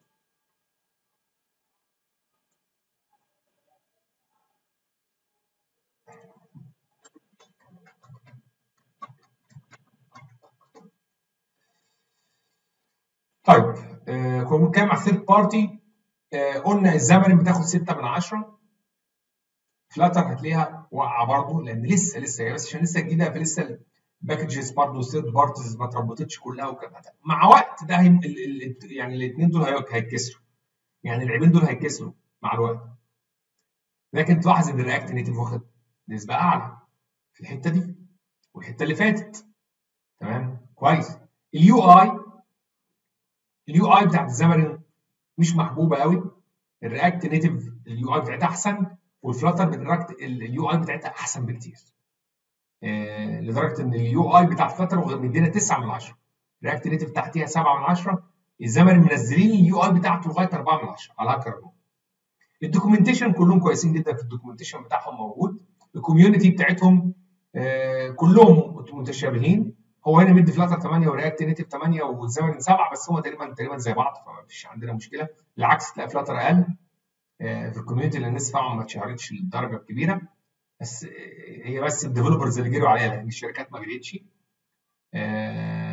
Speaker 1: طيب آه كنا بنتكلم على الثيرد بارتي آه قلنا الزمن بتاخد 6 من 10 فلاتر هتلاقيها واقعه برضه لان لسه لسه بس عشان لسه جديده فلسه الباكجز برضه الثيرد بارتيز ما اتربطتش كلها وكده مع وقت ده هيم ال ال يعني الاثنين دول هيتكسروا يعني العيبين دول هيتكسروا مع الوقت لكن تلاحظ ان الرياكت نيتيف واخد نسبه اعلى في الحته دي والحته اللي فاتت تمام كويس اليو اي اليو اي بتاعت الزمن مش محبوبه قوي الرياكت نيتيف اليو اي بتاعتها احسن والفلاتر بالرياكت اليو اي بتاعتها احسن بكتير آه لدرجه ان اليو اي بتاع الفلاتر مدينا 9 من 10 رياكت نيتيف تحتيها 7 من 10 الزمن منزلين اليو اي بتاعته لغايه 4 من 10 على هاكر الدوكيومنتيشن كلهم كويسين جدا في الدوكيومنتيشن بتاعهم موجود الكوميونتي بتاعتهم آه كلهم متشابهين هو هنا مدي فلاتر 8 ورياكت نيتيف 8 والزمن 7 بس هو تقريبا تقريبا زي بعض فما فيش عندنا مشكله بالعكس تلاقي فلاتر اقل في الكوميونتي اللي الناس طبعا ما اتشهرتش للدرجه الكبيره بس هي بس الديفلوبرز اللي جروا عليها لان الشركات ما جريتش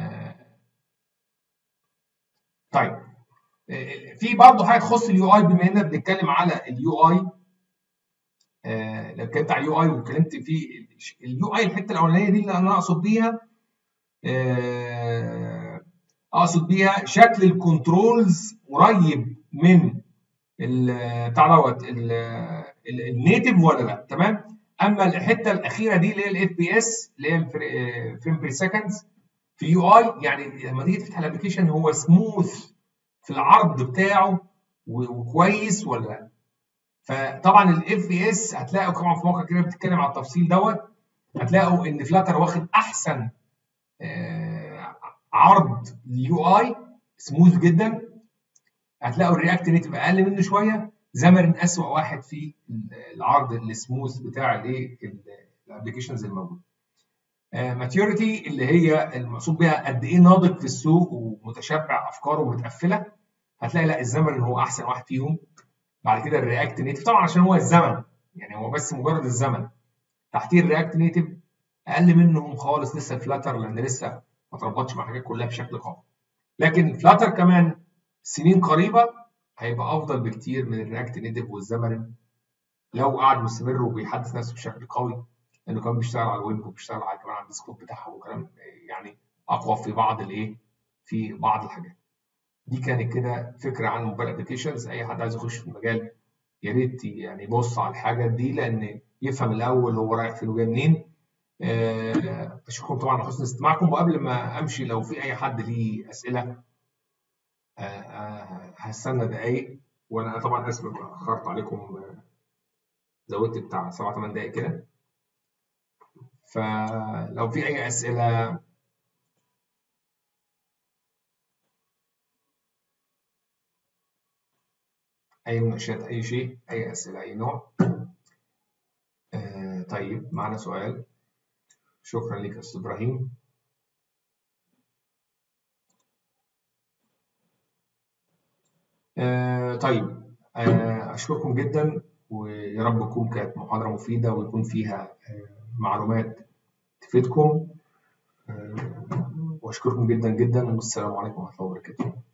Speaker 1: طيب في برضه حاجه تخص اليو اي بما اننا بنتكلم على اليو اي لو اتكلمت على اليو اي واتكلمت في اليو اي الحته الاولانيه دي اللي انا اقصد بيها آه، اقصد بيها شكل الكنترولز قريب من بتاع دوت النيتف ولا لا تمام اما الحته الاخيره دي اللي هي الاف بي اس اللي هي فريم بير سكندز في يو اي يعني لما تيجي تفتح الابلكيشن هو سموث في العرض بتاعه وكويس ولا لا فطبعا الاف بي اس هتلاقوا طبعا في موقع كده بتتكلم على التفصيل دوت هتلاقوا ان فلاتر واخد احسن آه، عرض اليو اي سموث جدا هتلاقوا الرياكت نيتف اقل منه شويه زمرن اسوء واحد في العرض السموث بتاع الايه الابلكيشنز الموجوده ماتيوريتي اللي هي المقصود بها قد ايه ناضج في السوق ومتشبع افكاره ومتقفله هتلاقي لا الزمن هو احسن واحد فيهم بعد كده الرياكت نيتف طبعا عشان هو الزمن يعني هو بس مجرد الزمن تحتيه الرياكت نيتف اقل منهم خالص لسه فلاتر لان لسه ما تربطش مع حاجات كلها بشكل قوي لكن فلاتر كمان سنين قريبه هيبقى افضل بكتير من الرياكت نيتف والزمن لو قعد مستمر وبيحدث نفسه بشكل قوي لانه كمان بيشتغل على الويب وبيشتغل على كمان على الديسكتوب بتاعهم وكلام يعني اقوى في بعض الايه في بعض الحاجات دي كانت كده فكره عن موبايل ابلكيشنز اي حد عايز يخش في المجال يا ريت يعني يبص على الحاجات دي لان يفهم الاول هو رايح فين وجاي منين آه، اشكركم طبعا على حسن استماعكم وقبل ما امشي لو في اي حد ليه اسئله آه، آه، هستنى دقايق وانا طبعا اسف اخرت عليكم زودت بتاع 7 8 دقايق كده فلو في اي اسئله اي مناقشات اي شيء اي اسئله اي نوع آه طيب معنا سؤال شكرا لك استاذ ابراهيم آه طيب آه اشكركم جدا ويا رب تكون كانت محاضره مفيده ويكون فيها آه معلومات تفيدكم آه، واشكركم جدا جدا والسلام عليكم ورحمه الله وبركاته